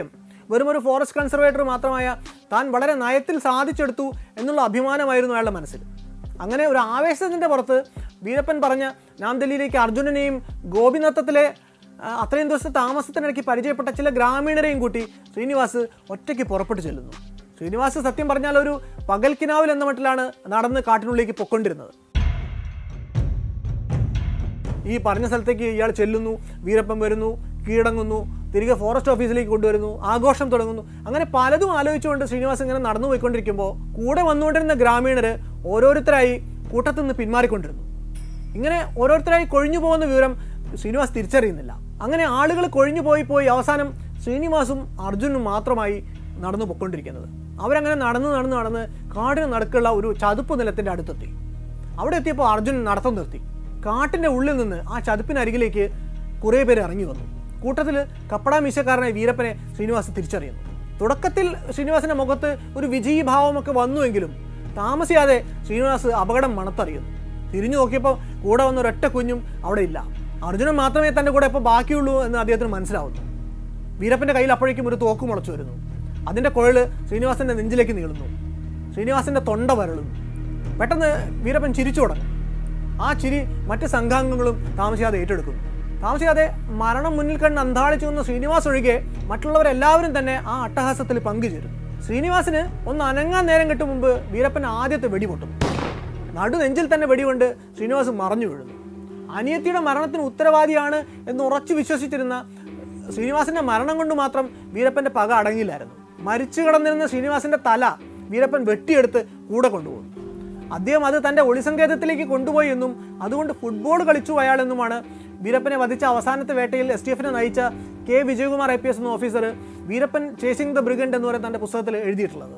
വെറും ഒരു ഫോറസ്റ്റ് കൺസർവേറ്റർ മാത്രമായ താൻ വളരെ നയത്തിൽ സാധിച്ചെടുത്തു എന്നുള്ള അഭിമാനമായിരുന്നു അയാളുടെ മനസ്സിൽ അങ്ങനെ ഒരു ആവേശത്തിൻ്റെ പുറത്ത് വീരപ്പൻ പറഞ്ഞ നാംദലിയിലേക്ക് അർജുനനെയും ഗോപിനത്തത്തിലെ ആ, അത്രയും ദിവസത്തെ താമസത്തിനിടയ്ക്ക് പരിചയപ്പെട്ട ചില ഗ്രാമീണരെയും കൂട്ടി ശ്രീനിവാസ് ഒറ്റയ്ക്ക് പുറപ്പെട്ടു ചെല്ലുന്നു ശ്രീനിവാസ് സത്യം പറഞ്ഞാൽ ഒരു പകൽക്കിനാവിൽ എന്ന മട്ടിലാണ് നടന്ന് കാട്ടിനുള്ളിലേക്ക് പൊക്കൊണ്ടിരുന്നത് ഈ പറഞ്ഞ സ്ഥലത്തേക്ക് ഇയാൾ ചെല്ലുന്നു വീരപ്പൻ വരുന്നു കീഴടങ്ങുന്നു തിരികെ ഫോറസ്റ്റ് ഓഫീസിലേക്ക് കൊണ്ടുവരുന്നു ആഘോഷം തുടങ്ങുന്നു അങ്ങനെ പലതും ആലോചിച്ചുകൊണ്ട് ശ്രീനിവാസ് ഇങ്ങനെ നടന്നു പോയിക്കൊണ്ടിരിക്കുമ്പോൾ കൂടെ വന്നുകൊണ്ടിരുന്ന ഗ്രാമീണർ ഓരോരുത്തരായി കൂട്ടത്തിൽ നിന്ന് പിന്മാറിക്കൊണ്ടിരുന്നു ഇങ്ങനെ ഓരോരുത്തരായി കൊഴിഞ്ഞു പോകുന്ന വിവരം ശ്രീനിവാസ് തിരിച്ചറിയുന്നില്ല അങ്ങനെ ആളുകൾ കൊഴിഞ്ഞു പോയി പോയി അവസാനം ശ്രീനിവാസും അർജുനും മാത്രമായി നടന്നു പൊയ്ക്കൊണ്ടിരിക്കുന്നത് അവരങ്ങനെ നടന്ന് നടന്ന് നടന്ന് കാടിന് നടുക്കുള്ള ഒരു ചതുപ്പ് നിലത്തിൻ്റെ അടുത്തെത്തി അവിടെ എത്തിയപ്പോൾ അർജുൻ നടത്തം നിർത്തി കാട്ടിൻ്റെ ഉള്ളിൽ നിന്ന് ആ ചതുപ്പിനരികിലേക്ക് കുറേ പേര് ഇറങ്ങി വന്നു കൂട്ടത്തിൽ കപ്പട മീശക്കാരനായ വീരപ്പനെ ശ്രീനിവാസ് തിരിച്ചറിയുന്നു തുടക്കത്തിൽ ശ്രീനിവാസിന്റെ മുഖത്ത് ഒരു വിജയീഭാവമൊക്കെ വന്നുവെങ്കിലും താമസിയാതെ ശ്രീനിവാസ് അപകടം മണത്തറിയുന്നു തിരിഞ്ഞു നോക്കിയപ്പോൾ കൂടെ വന്ന ഒരൊറ്റ കുഞ്ഞും അവിടെ ഇല്ല അർജുനൻ മാത്രമേ തൻ്റെ കൂടെ ഇപ്പോൾ ബാക്കിയുള്ളൂ എന്ന് അദ്ദേഹത്തിന് മനസ്സിലാവുന്നു വീരപ്പൻ്റെ കയ്യിൽ അപ്പോഴേക്കും ഒരു തോക്ക് മുളച്ചു വരുന്നു അതിൻ്റെ കുഴല് ശ്രീനിവാസന്റെ നെഞ്ചിലേക്ക് നീളുന്നു ശ്രീനിവാസന്റെ തൊണ്ട വരളുന്നു പെട്ടെന്ന് വീരപ്പൻ ചിരിച്ചു തുടങ്ങും ആ ചിരി മറ്റ് സംഘാംഗങ്ങളും താമസിയാതെ ഏറ്റെടുക്കുന്നു താമസിയാതെ മരണം മുന്നിൽ കണ്ട് അന്താളിച്ചു വന്ന ശ്രീനിവാസ് ഒഴികെ മറ്റുള്ളവരെല്ലാവരും തന്നെ ആ അട്ടഹാസത്തിൽ പങ്കുചേരുന്നു ശ്രീനിവാസിന് ഒന്ന് അനങ്ങാൻ നേരം കിട്ടും മുമ്പ് വീരപ്പൻ ആദ്യത്തെ വെടി പൊട്ടുന്നു നടു നെഞ്ചിൽ തന്നെ വെടികൊണ്ട് ശ്രീനിവാസ് മറഞ്ഞു വീഴുന്നു അനിയത്തിയുടെ മരണത്തിന് ഉത്തരവാദിയാണ് എന്ന് ഉറച്ചു വിശ്വസിച്ചിരുന്ന ശ്രീനിവാസിന്റെ മരണം കൊണ്ട് മാത്രം വീരപ്പന്റെ പക അടങ്ങിയില്ലായിരുന്നു മരിച്ചു കിടന്നിരുന്ന ശ്രീനിവാസിന്റെ തല വീരപ്പൻ വെട്ടിയെടുത്ത് കൂടെ കൊണ്ടുപോകുന്നു അദ്ദേഹം അത് തന്റെ ഒളിസങ്കേതത്തിലേക്ക് കൊണ്ടുപോയി എന്നും അതുകൊണ്ട് ഫുട്ബോൾ കളിച്ചു അയാളെന്നുമാണ് വീരപ്പനെ വധിച്ച അവസാനത്തെ വേട്ടയിൽ എസ് ടി എഫിനെ നയിച്ച K Vijayakumar I P S എന്ന officer Veerappan chasing the brigand എന്ന് പറയുന്ന തന്റെ പുസ്തകത്തിൽ എഴുതിയിട്ടുള്ളത്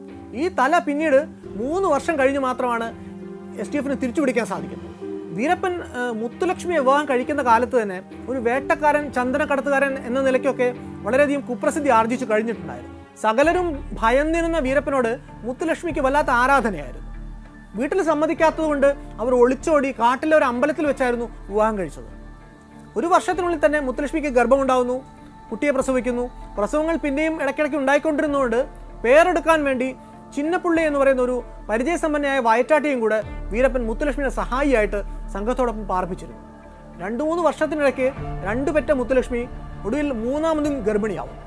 ഈ തല പിന്നീട് മൂന്ന് വർഷം കഴിഞ്ഞ് മാത്രമാണ് എസ് ടി എഫിന് തിരിച്ചു പിടിക്കാൻ സാധിക്കുന്നത് വീരപ്പൻ ആ, മുത്തുലക്ഷ്മിയെ വിവാഹം കഴിക്കുന്ന കാലത്ത് തന്നെ ഒരു വേട്ടക്കാരൻ ചന്ദനക്കടത്തുകാരൻ എന്ന നിലയ്ക്കൊക്കെ വളരെയധികം കുപ്രസിദ്ധി ആർജിച്ചു കഴിഞ്ഞിട്ടുണ്ടായിരുന്നു സകലരും ഭയന്നിരുന്ന വീരപ്പനോട് മുത്തുലക്ഷ്മിക്ക് വല്ലാത്ത ആരാധനയായിരുന്നു വീട്ടിൽ സമ്മതിക്കാത്തതുകൊണ്ട് അവർ ഒളിച്ചോടി കാട്ടിലെ ഒരു അമ്പലത്തിൽ വെച്ചായിരുന്നു വിവാഹം കഴിച്ചത് ഒരു വർഷത്തിനുള്ളിൽ തന്നെ മുത്തുലക്ഷ്മിക്ക് ഗർഭമുണ്ടാവുന്നു കുട്ടിയെ പ്രസവിക്കുന്നു പ്രസവങ്ങൾ പിന്നെയും ഇടയ്ക്കിടയ്ക്ക് ഉണ്ടായിക്കൊണ്ടിരുന്നതുകൊണ്ട് പേരെടുക്കാൻ വേണ്ടി ചിന്നപ്പുള്ളി എന്ന് പറയുന്ന ഒരു പരിചയസമ്പന്നയായ വയറ്റാട്ടിയും കൂടെ വീരപ്പൻ മുത്തുലക്ഷ്മിയുടെ സഹായിയായിട്ട് സംഘത്തോടൊപ്പം പാർപ്പിച്ചിരുന്നു രണ്ടു മൂന്ന് വർഷത്തിനിടയ്ക്ക് രണ്ടു പെറ്റ മുത്തുലക്ഷ്മി ഒടുവിൽ മൂന്നാമതും ഗർഭിണിയാവും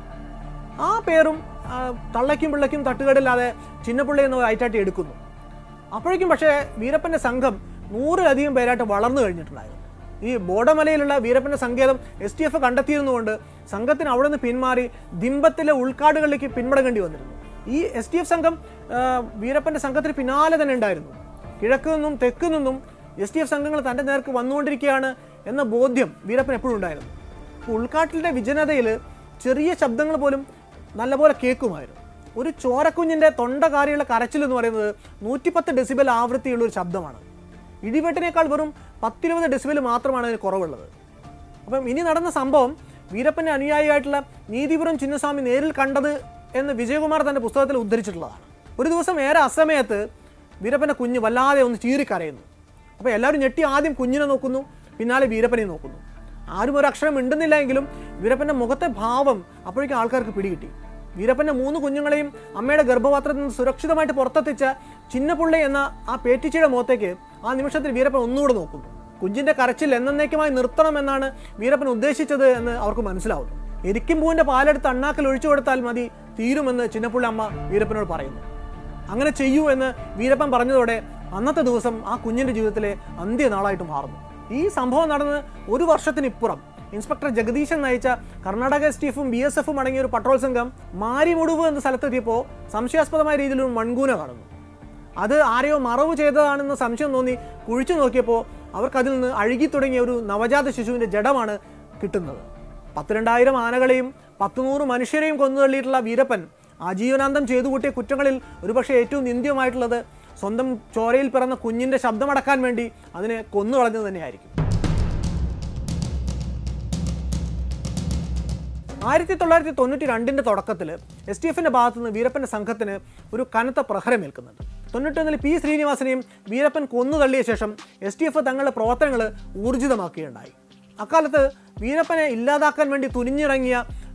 ആ പേരും ആ, തള്ളയ്ക്കും പിള്ളയ്ക്കും തട്ടുകേടില്ലാതെ ചിന്നപ്പുള്ളി എന്ന വയറ്റാട്ടി എടുക്കുന്നു അപ്പോഴേക്കും പക്ഷേ വീരപ്പന്റെ സംഘം നൂറിലധികം പേരായിട്ട് വളർന്നു കഴിഞ്ഞിട്ടുണ്ടായിരുന്നു ഈ ബോഡമലയിലുള്ള വീരപ്പന്റെ സങ്കേതം എസ് ടി എഫ് കണ്ടെത്തിയിരുന്നുകൊണ്ട് സംഘത്തിന് അവിടെ നിന്ന് പിന്മാറി ദിമ്പത്തിലെ ഉൾക്കാടുകളിലേക്ക് പിന്മടങ്ങേണ്ടി വന്നിരുന്നു ഈ എസ് ടി എഫ് സംഘം ആ, വീരപ്പന്റെ സംഘത്തിന് പിന്നാലെ തന്നെ ഉണ്ടായിരുന്നു കിഴക്ക് നിന്നും തെക്ക് നിന്നും എസ് ടി എഫ് സംഘങ്ങൾ തൻ്റെ നേർക്ക് വന്നുകൊണ്ടിരിക്കുകയാണ് എന്ന ബോധ്യം വീരപ്പൻ എപ്പോഴും ഉണ്ടായിരുന്നു അപ്പോൾ ഉൾക്കാട്ടിലെ വിജനതയിൽ ചെറിയ ശബ്ദങ്ങൾ പോലും നല്ലപോലെ കേൾക്കുമായിരുന്നു ഒരു ചോരക്കുഞ്ഞിൻ്റെ തൊണ്ട കാരിയുള്ള കരച്ചിൽ എന്ന് പറയുന്നത് നൂറ്റിപ്പത്ത് ഡെസിബൽ ആവൃത്തിയുള്ള ഒരു ശബ്ദമാണ് ഇടിവെട്ടിനേക്കാൾ വെറും പത്തിരുപത് ഡെസിബൽ മാത്രമാണ് അതിന് കുറവുള്ളത് അപ്പം ഇനി നടന്ന സംഭവം വീരപ്പൻ്റെ അനുയായിയായിട്ടുള്ള നീതിപുരം ചിന്നസ്വാമി നേരിൽ കണ്ടത് എന്ന് വിജയകുമാർ തൻ്റെ പുസ്തകത്തിൽ ഉദ്ധരിച്ചിട്ടുള്ളതാണ് ഒരു ദിവസം ഏറെ അസമയത്ത് വീരപ്പൻ്റെ കുഞ്ഞ് വല്ലാതെ ഒന്ന് ചീറിക്കരയുന്നു അപ്പോൾ എല്ലാവരും ഞെട്ടി ആദ്യം കുഞ്ഞിനെ നോക്കുന്നു പിന്നാലെ വീരപ്പനെ നോക്കുന്നു ആരും ഒരു അക്ഷരം മിണ്ടുന്നില്ല എങ്കിലും വീരപ്പൻ്റെ മുഖത്തെ ഭാവം അപ്പോഴേക്കും ആൾക്കാർക്ക് പിടികിട്ടി വീരപ്പൻ്റെ മൂന്ന് കുഞ്ഞുങ്ങളെയും അമ്മയുടെ ഗർഭപാത്രത്തിൽ നിന്ന് സുരക്ഷിതമായിട്ട് പുറത്തെത്തിച്ച ചിന്നപ്പുള്ളി എന്ന ആ പേറ്റിച്ചയുടെ മുഖത്തേക്ക് ആ നിമിഷത്തിൽ വീരപ്പൻ ഒന്നുകൂടെ നോക്കുന്നു കുഞ്ഞിന്റെ കരച്ചിൽ എന്നേക്കുമായി നിർത്തണമെന്നാണ് വീരപ്പൻ ഉദ്ദേശിച്ചത് എന്ന് അവർക്ക് മനസ്സിലാവുന്നു എരിക്കും പൂവിന്റെ പാലെടുത്ത് അണ്ണാക്കിൽ ഒഴിച്ചു കൊടുത്താൽ മതി തീരുമെന്ന് ചിന്നപ്പുള്ളി അമ്മ വീരപ്പനോട് പറയുന്നു അങ്ങനെ ചെയ്യൂ എന്ന് വീരപ്പൻ പറഞ്ഞതോടെ അന്നത്തെ ദിവസം ആ കുഞ്ഞിന്റെ ജീവിതത്തിലെ അന്ത്യനാളായിട്ട് മാറുന്നു ഈ സംഭവം നടന്ന് ഒരു വർഷത്തിനിപ്പുറം ഇൻസ്പെക്ടർ ജഗദീശൻ നയിച്ച കർണാടക എസ് ടി എഫും ബി എസ് എഫും അടങ്ങിയ ഒരു പട്രോൾ സംഘം മാരിമുടുവ് എന്ന സ്ഥലത്തെത്തിയപ്പോൾ സംശയാസ്പദമായ രീതിയിൽ ഒരു മൺകൂന കാണുന്നു അത് ആരെയോ മറവ് ചെയ്തതാണെന്ന് സംശയം തോന്നി കുഴിച്ചു നോക്കിയപ്പോൾ അവർക്കതിൽ നിന്ന് അഴുകി തുടങ്ങിയ ഒരു നവജാത ശിശുവിൻ്റെ ജഡമാണ് കിട്ടുന്നത് പത്തിരണ്ടായിരം ആനകളെയും പത്തുനൂറ് മനുഷ്യരെയും കൊന്നു തള്ളിയിട്ടുള്ള വീരപ്പൻ ആജീവനാന്തം ചെയ്തു കൂട്ടിയ കുറ്റങ്ങളിൽ ഒരുപക്ഷെ ഏറ്റവും നിന്ദ്യമായിട്ടുള്ളത് സ്വന്തം ചോരയിൽ പിറന്ന കുഞ്ഞിൻ്റെ ശബ്ദമടക്കാൻ വേണ്ടി അതിനെ കൊന്നു കളഞ്ഞത് തന്നെയായിരിക്കും ആയിരത്തി തൊള്ളായിരത്തി തൊണ്ണൂറ്റി രണ്ടിൻ്റെ തുടക്കത്തിൽ എസ് ടി എഫിൻ്റെ ഭാഗത്തു നിന്ന് വീരപ്പൻ്റെ സംഘത്തിന് ഒരു കനത്ത പ്രഹരമേൽക്കുന്നുണ്ട് തൊണ്ണൂറ്റൊന്നിൽ പി ശ്രീനിവാസനെയും വീരപ്പൻ കൊന്നു തള്ളിയ ശേഷം എസ് ടി എഫ് തങ്ങളുടെ പ്രവർത്തനങ്ങൾ ഊർജിതമാക്കുകയുണ്ടായി അക്കാലത്ത് വീരപ്പനെ ഇല്ലാതാക്കാൻ വേണ്ടി തുനിഞ്ഞിറങ്ങിയ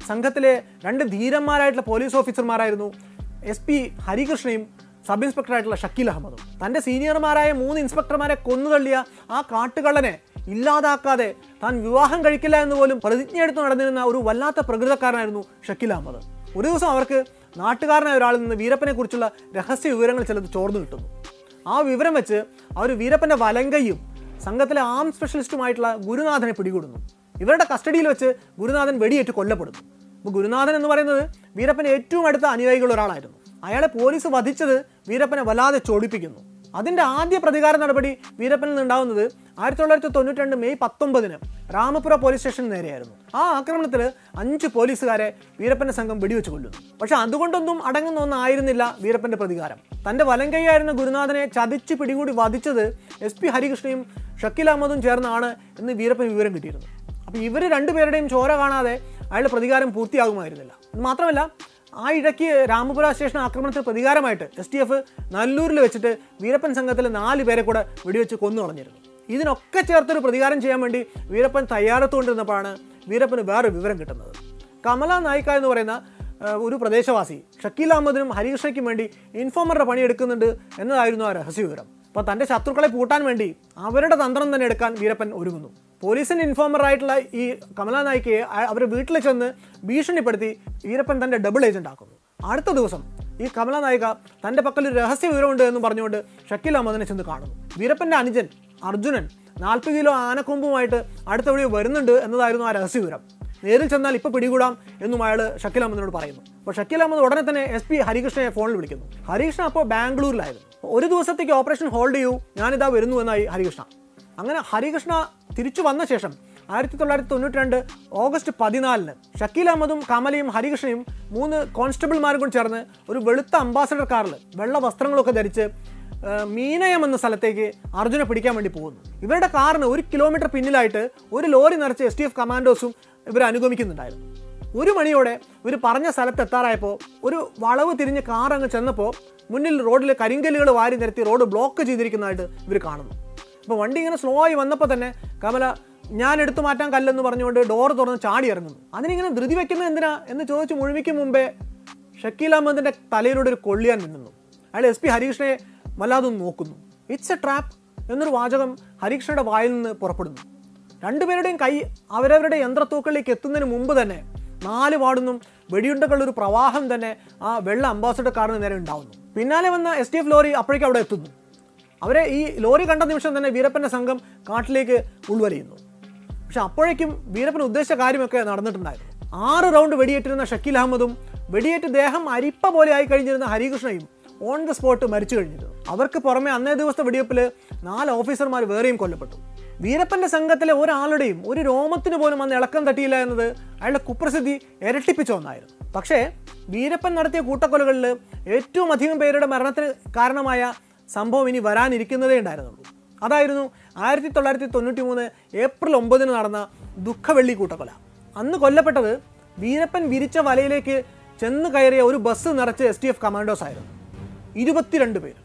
സംഘത്തിലെ രണ്ട് ധീരന്മാരായിട്ടുള്ള പോലീസ് ഓഫീസർമാരായിരുന്നു എസ് പി ഹരികൃഷ്ണയും സബ് ഇൻസ്പെക്ടറായിട്ടുള്ള ഷക്കീൽ അഹമ്മദും തൻ്റെ സീനിയർമാരായ മൂന്ന് ഇൻസ്പെക്ടർമാരെ കൊന്നുതള്ളിയ ആ കാട്ടുകള്ളനെ ഇല്ലാതാക്കാതെ താൻ വിവാഹം കഴിക്കില്ല എന്ന് പോലും പ്രതിജ്ഞയെടുത്ത് നടന്നിരുന്ന ഒരു വല്ലാത്ത പ്രകൃതക്കാരനായിരുന്നു ഷക്കീൽ അഹമ്മദ് ഒരു ദിവസം അവർക്ക് നാട്ടുകാരനായ ഒരാളിൽ നിന്ന് വീരപ്പനെ കുറിച്ചുള്ള രഹസ്യ വിവരങ്ങൾ ചിലത് ചോർന്നു കിട്ടുന്നു ആ വിവരം വെച്ച് അവർ വീരപ്പൻ്റെ വലങ്കയും സംഘത്തിലെ ആം സ്പെഷ്യലിസ്റ്റുമായിട്ടുള്ള ഗുരുനാഥനെ പിടികൂടുന്നു ഇവരുടെ കസ്റ്റഡിയിൽ വെച്ച് ഗുരുനാഥൻ വെടിയേറ്റ് കൊല്ലപ്പെടുന്നു അപ്പോൾ ഗുരുനാഥൻ എന്ന് പറയുന്നത് വീരപ്പൻ്റെ ഏറ്റവും അടുത്ത അനുയായികളുള്ള ഒരാളായിരുന്നു അയാളെ പോലീസ് വധിച്ചത് വീരപ്പനെ വല്ലാതെ ചോടിപ്പിക്കുന്നു അതിൻ്റെ ആദ്യ പ്രതികാര നടപടി വീരപ്പനിൽ നിന്നുണ്ടാവുന്നത് ആയിരത്തി തൊള്ളായിരത്തി തൊണ്ണൂറ്റി രണ്ട് മെയ് പത്തൊമ്പതിന് രാമപുര പോലീസ് സ്റ്റേഷന് നേരെയായിരുന്നു ആ ആക്രമണത്തിൽ അഞ്ച് പോലീസുകാരെ വീരപ്പന്റെ സംഘം വെടിവെച്ച് കൊല്ലുന്നു പക്ഷെ അതുകൊണ്ടൊന്നും അടങ്ങുന്ന ഒന്നായിരുന്നില്ല വീരപ്പന്റെ പ്രതികാരം തന്റെ വലങ്കൈയായിരുന്ന ഗുരുനാഥനെ ചതിച്ച് പിടികൂടി വധിച്ചത് എസ് പി ഹരികൃഷ്ണയും ഷക്കീൽ അഹമ്മദും ചേർന്നാണ് എന്ന് വീരപ്പൻ വിവരം കിട്ടിയിരുന്നു അപ്പോൾ ഇവർ രണ്ടുപേരുടെയും ചോര കാണാതെ അയാളുടെ പ്രതികാരം പൂർത്തിയാകുമായിരുന്നില്ല ഇത് മാത്രമല്ല ആ ഇടയ്ക്ക് രാമപുര സ്റ്റേഷൻ ആക്രമണത്തിന് പ്രതികാരമായിട്ട് എസ് ടി എഫ് നല്ലൂരിൽ വെച്ചിട്ട് വീരപ്പൻ സംഘത്തിലെ നാല് പേരെ കൂടെ വെടിവെച്ച് കൊന്നു കളഞ്ഞിരുന്നു ഇതിനൊക്കെ ചേർത്തൊരു പ്രതികാരം ചെയ്യാൻ വേണ്ടി വീരപ്പൻ തയ്യാറെത്തുകൊണ്ടിരുന്നപ്പോഴാണ് വീരപ്പന് വേറെ വിവരം കിട്ടുന്നത് കമല നായിക്ക എന്ന് പറയുന്ന ആ, ഒരു പ്രദേശവാസി ഷക്കീൽ അഹമ്മദിനും ഹരികൃഷ്ണയ്ക്കും വേണ്ടി ഇൻഫോമറുടെ പണി എടുക്കുന്നുണ്ട് എന്നതായിരുന്നു ആ രഹസ്യ വിവരം അപ്പോൾ തൻ്റെ ശത്രുക്കളെ പൂട്ടാൻ വേണ്ടി അവരുടെ തന്ത്രം തന്നെ എടുക്കാൻ വീരപ്പൻ ഒരുങ്ങുന്നു പോലീസിൻ്റെ ഇൻഫോമറായിട്ടുള്ള ഈ കമല നായിക്കയെ അവരുടെ വീട്ടിൽ ചെന്ന് ഭീഷണിപ്പെടുത്തി വീരപ്പൻ തൻ്റെ ഡബിൾ ഏജന്റ് ആക്കുന്നു അടുത്ത ദിവസം ഈ കമല നായിക തൻ്റെ പക്കൽ ഒരു രഹസ്യ വിവരമുണ്ട് എന്ന് പറഞ്ഞുകൊണ്ട് ഷക്കീൽ അഹമ്മദിനെ ചെന്ന് കാണുന്നു വീരപ്പൻ്റെ അനുജൻ അർജുനൻ നാൽപ്പത് കിലോ ആനക്കൊമ്പുമായിട്ട് അടുത്തെവിടെയോ വരുന്നുണ്ട് എന്നതായിരുന്നു ആ രഹസ്യ വിവരം നേരിൽ ചെന്നാൽ ഇപ്പോൾ പിടികൂടാം എന്നും അയാൾ ഷക്കീൽ അഹമ്മദിനോട് പറയുന്നു അപ്പോൾ ഷക്കീൽ അഹമ്മദ് ഉടനെ തന്നെ എസ് പി ഹരികൃഷ്ണനെ ഫോണിൽ വിളിക്കുന്നു ഹരികൃഷ്ണ അപ്പോൾ ബാംഗ്ലൂരിലായിരുന്നു ഒരു ദിവസത്തേക്ക് ഓപ്പറേഷൻ ഹോൾഡ് ചെയ്യൂ ഞാനിതാ വരുന്നു എന്നായി ഹരികൃഷ്ണ അങ്ങനെ ഹരികൃഷ്ണ തിരിച്ചു വന്ന ശേഷം ആയിരത്തി തൊള്ളായിരത്തി തൊണ്ണൂറ്റി രണ്ട് ഓഗസ്റ്റ് പതിനാലിന് ഷക്കീൽ അഹമ്മദും കമലയും ഹരികൃഷ്ണയും മൂന്ന് കോൺസ്റ്റബിൾമാരും കൂടി ചേർന്ന് ഒരു വെളുത്ത അംബാസഡർ കാറിൽ വെള്ള വസ്ത്രങ്ങളൊക്കെ ധരിച്ച് ഏഹ്, മീനയം എന്ന സ്ഥലത്തേക്ക് അർജുനെ പിടിക്കാൻ വേണ്ടി പോകുന്നു ഇവരുടെ കാറിന് ഒരു കിലോമീറ്റർ പിന്നിലായിട്ട് ഒരു ലോറി നിറച്ച് എസ് ടി എഫ് കമാൻഡോസും ഇവരെ അനുഗമിക്കുന്നുണ്ടായിരുന്നു ഒരു മണിയോടെ ഇവർ പറഞ്ഞ സ്ഥലത്ത് എത്താറായപ്പോൾ ഒരു വളവ് തിരിഞ്ഞ് കാർ അങ്ങ് ചെന്നപ്പോൾ മുന്നിൽ റോഡിൽ കരിങ്കല്ലുകൾ വാരി നിരത്തി റോഡ് ബ്ലോക്ക് ചെയ്തിരിക്കുന്നതായിട്ട് ഇവർ കാണുന്നു അപ്പോൾ വണ്ടി ഇങ്ങനെ സ്ലോ ആയി വന്നപ്പോൾ തന്നെ കമല ഞാൻ എടുത്തു മാറ്റാൻ കല്ലെന്ന് പറഞ്ഞുകൊണ്ട് ഡോർ തുറന്ന് ചാടി ഇറങ്ങുന്നു അതിനിങ്ങനെ ധൃതി വെക്കുന്നത് എന്തിനാ എന്ന് ചോദിച്ച് മുഴുമിക്കും മുമ്പേ ഷക്കീൽ അഹമ്മദിന്റെ തലയിലൂടെ ഒരു കൊള്ളിയാൻ നിന്നു അയാൾ എസ് പി ഹരീഷിനെ വല്ലാതെ ഒന്ന് നോക്കുന്നു ഇറ്റ്സ് എ ട്രാപ്പ് എന്നൊരു വാചകം ഹരീഷിയുടെ വായിൽ നിന്ന് പുറപ്പെടുന്നു രണ്ടുപേരുടെയും കൈ അവരവരുടെ യന്ത്രത്തൂക്കളിലേക്ക് എത്തുന്നതിന് മുമ്പ് തന്നെ നാല് വാർഡുന്നും വെടിയുണ്ടകളുടെ ഒരു പ്രവാഹം തന്നെ ആ വെള്ള അംബാസഡർ കാറിന് നേരെ ഉണ്ടാവുന്നു പിന്നാലെ വന്ന എസ് ടി എഫ് ലോറി അപ്പോഴേക്കും അവിടെ എത്തുന്നു അവരെ ഈ ലോറി കണ്ട നിമിഷം തന്നെ വീരപ്പന്റെ സംഘം കാട്ടിലേക്ക് ഉൾവലിയുന്നു പക്ഷെ അപ്പോഴേക്കും വീരപ്പൻ ഉദ്ദേശിച്ച കാര്യമൊക്കെ നടന്നിട്ടുണ്ടായിരുന്നു ആറ് റൗണ്ട് വെടിയേറ്റിരുന്ന ഷക്കീൽ അഹമ്മദും വെടിയേറ്റ് ദേഹം അരിപ്പ പോലെ ആയി കഴിഞ്ഞിരുന്ന ഹരികൃഷ്ണയും ഓൺ ദ സ്പോട്ട് മരിച്ചു കഴിഞ്ഞിരുന്നു അവർക്ക് പുറമെ അന്നേ ദിവസത്തെ വെടിവെപ്പിൽ നാല് ഓഫീസർമാർ വേറെയും കൊല്ലപ്പെട്ടു വീരപ്പന്റെ സംഘത്തിലെ ഒരാളുടെയും ഒരു രോമത്തിന് പോലും അന്ന് ഇളക്കം തട്ടിയില്ല എന്നത് അയാളുടെ കുപ്രസിദ്ധി ഇരട്ടിപ്പിച്ച ഒന്നായിരുന്നു പക്ഷേ വീരപ്പൻ നടത്തിയ കൂട്ടക്കൊലകളിൽ ഏറ്റവും അധികം പേരുടെ മരണത്തിന് കാരണമായ സംഭവം ഇനി വരാനിരിക്കുന്നതേ ഉണ്ടായിരുന്നുള്ളൂ അതായിരുന്നു ആയിരത്തി തൊള്ളായിരത്തി തൊണ്ണൂറ്റി മൂന്ന് ഏപ്രിൽ ഒമ്പതിന് നടന്ന ദുഃഖവെള്ളി കൂട്ടക്കൊല അന്ന് കൊല്ലപ്പെട്ടത് വീരപ്പൻ വിരിച്ച വലയിലേക്ക് ചെന്ന് കയറിയ ഒരു ബസ് നിറച്ച് എസ് ടി എഫ് കമാൻഡോസ് ആയിരുന്നു ഇരുപത്തിരണ്ട് പേര്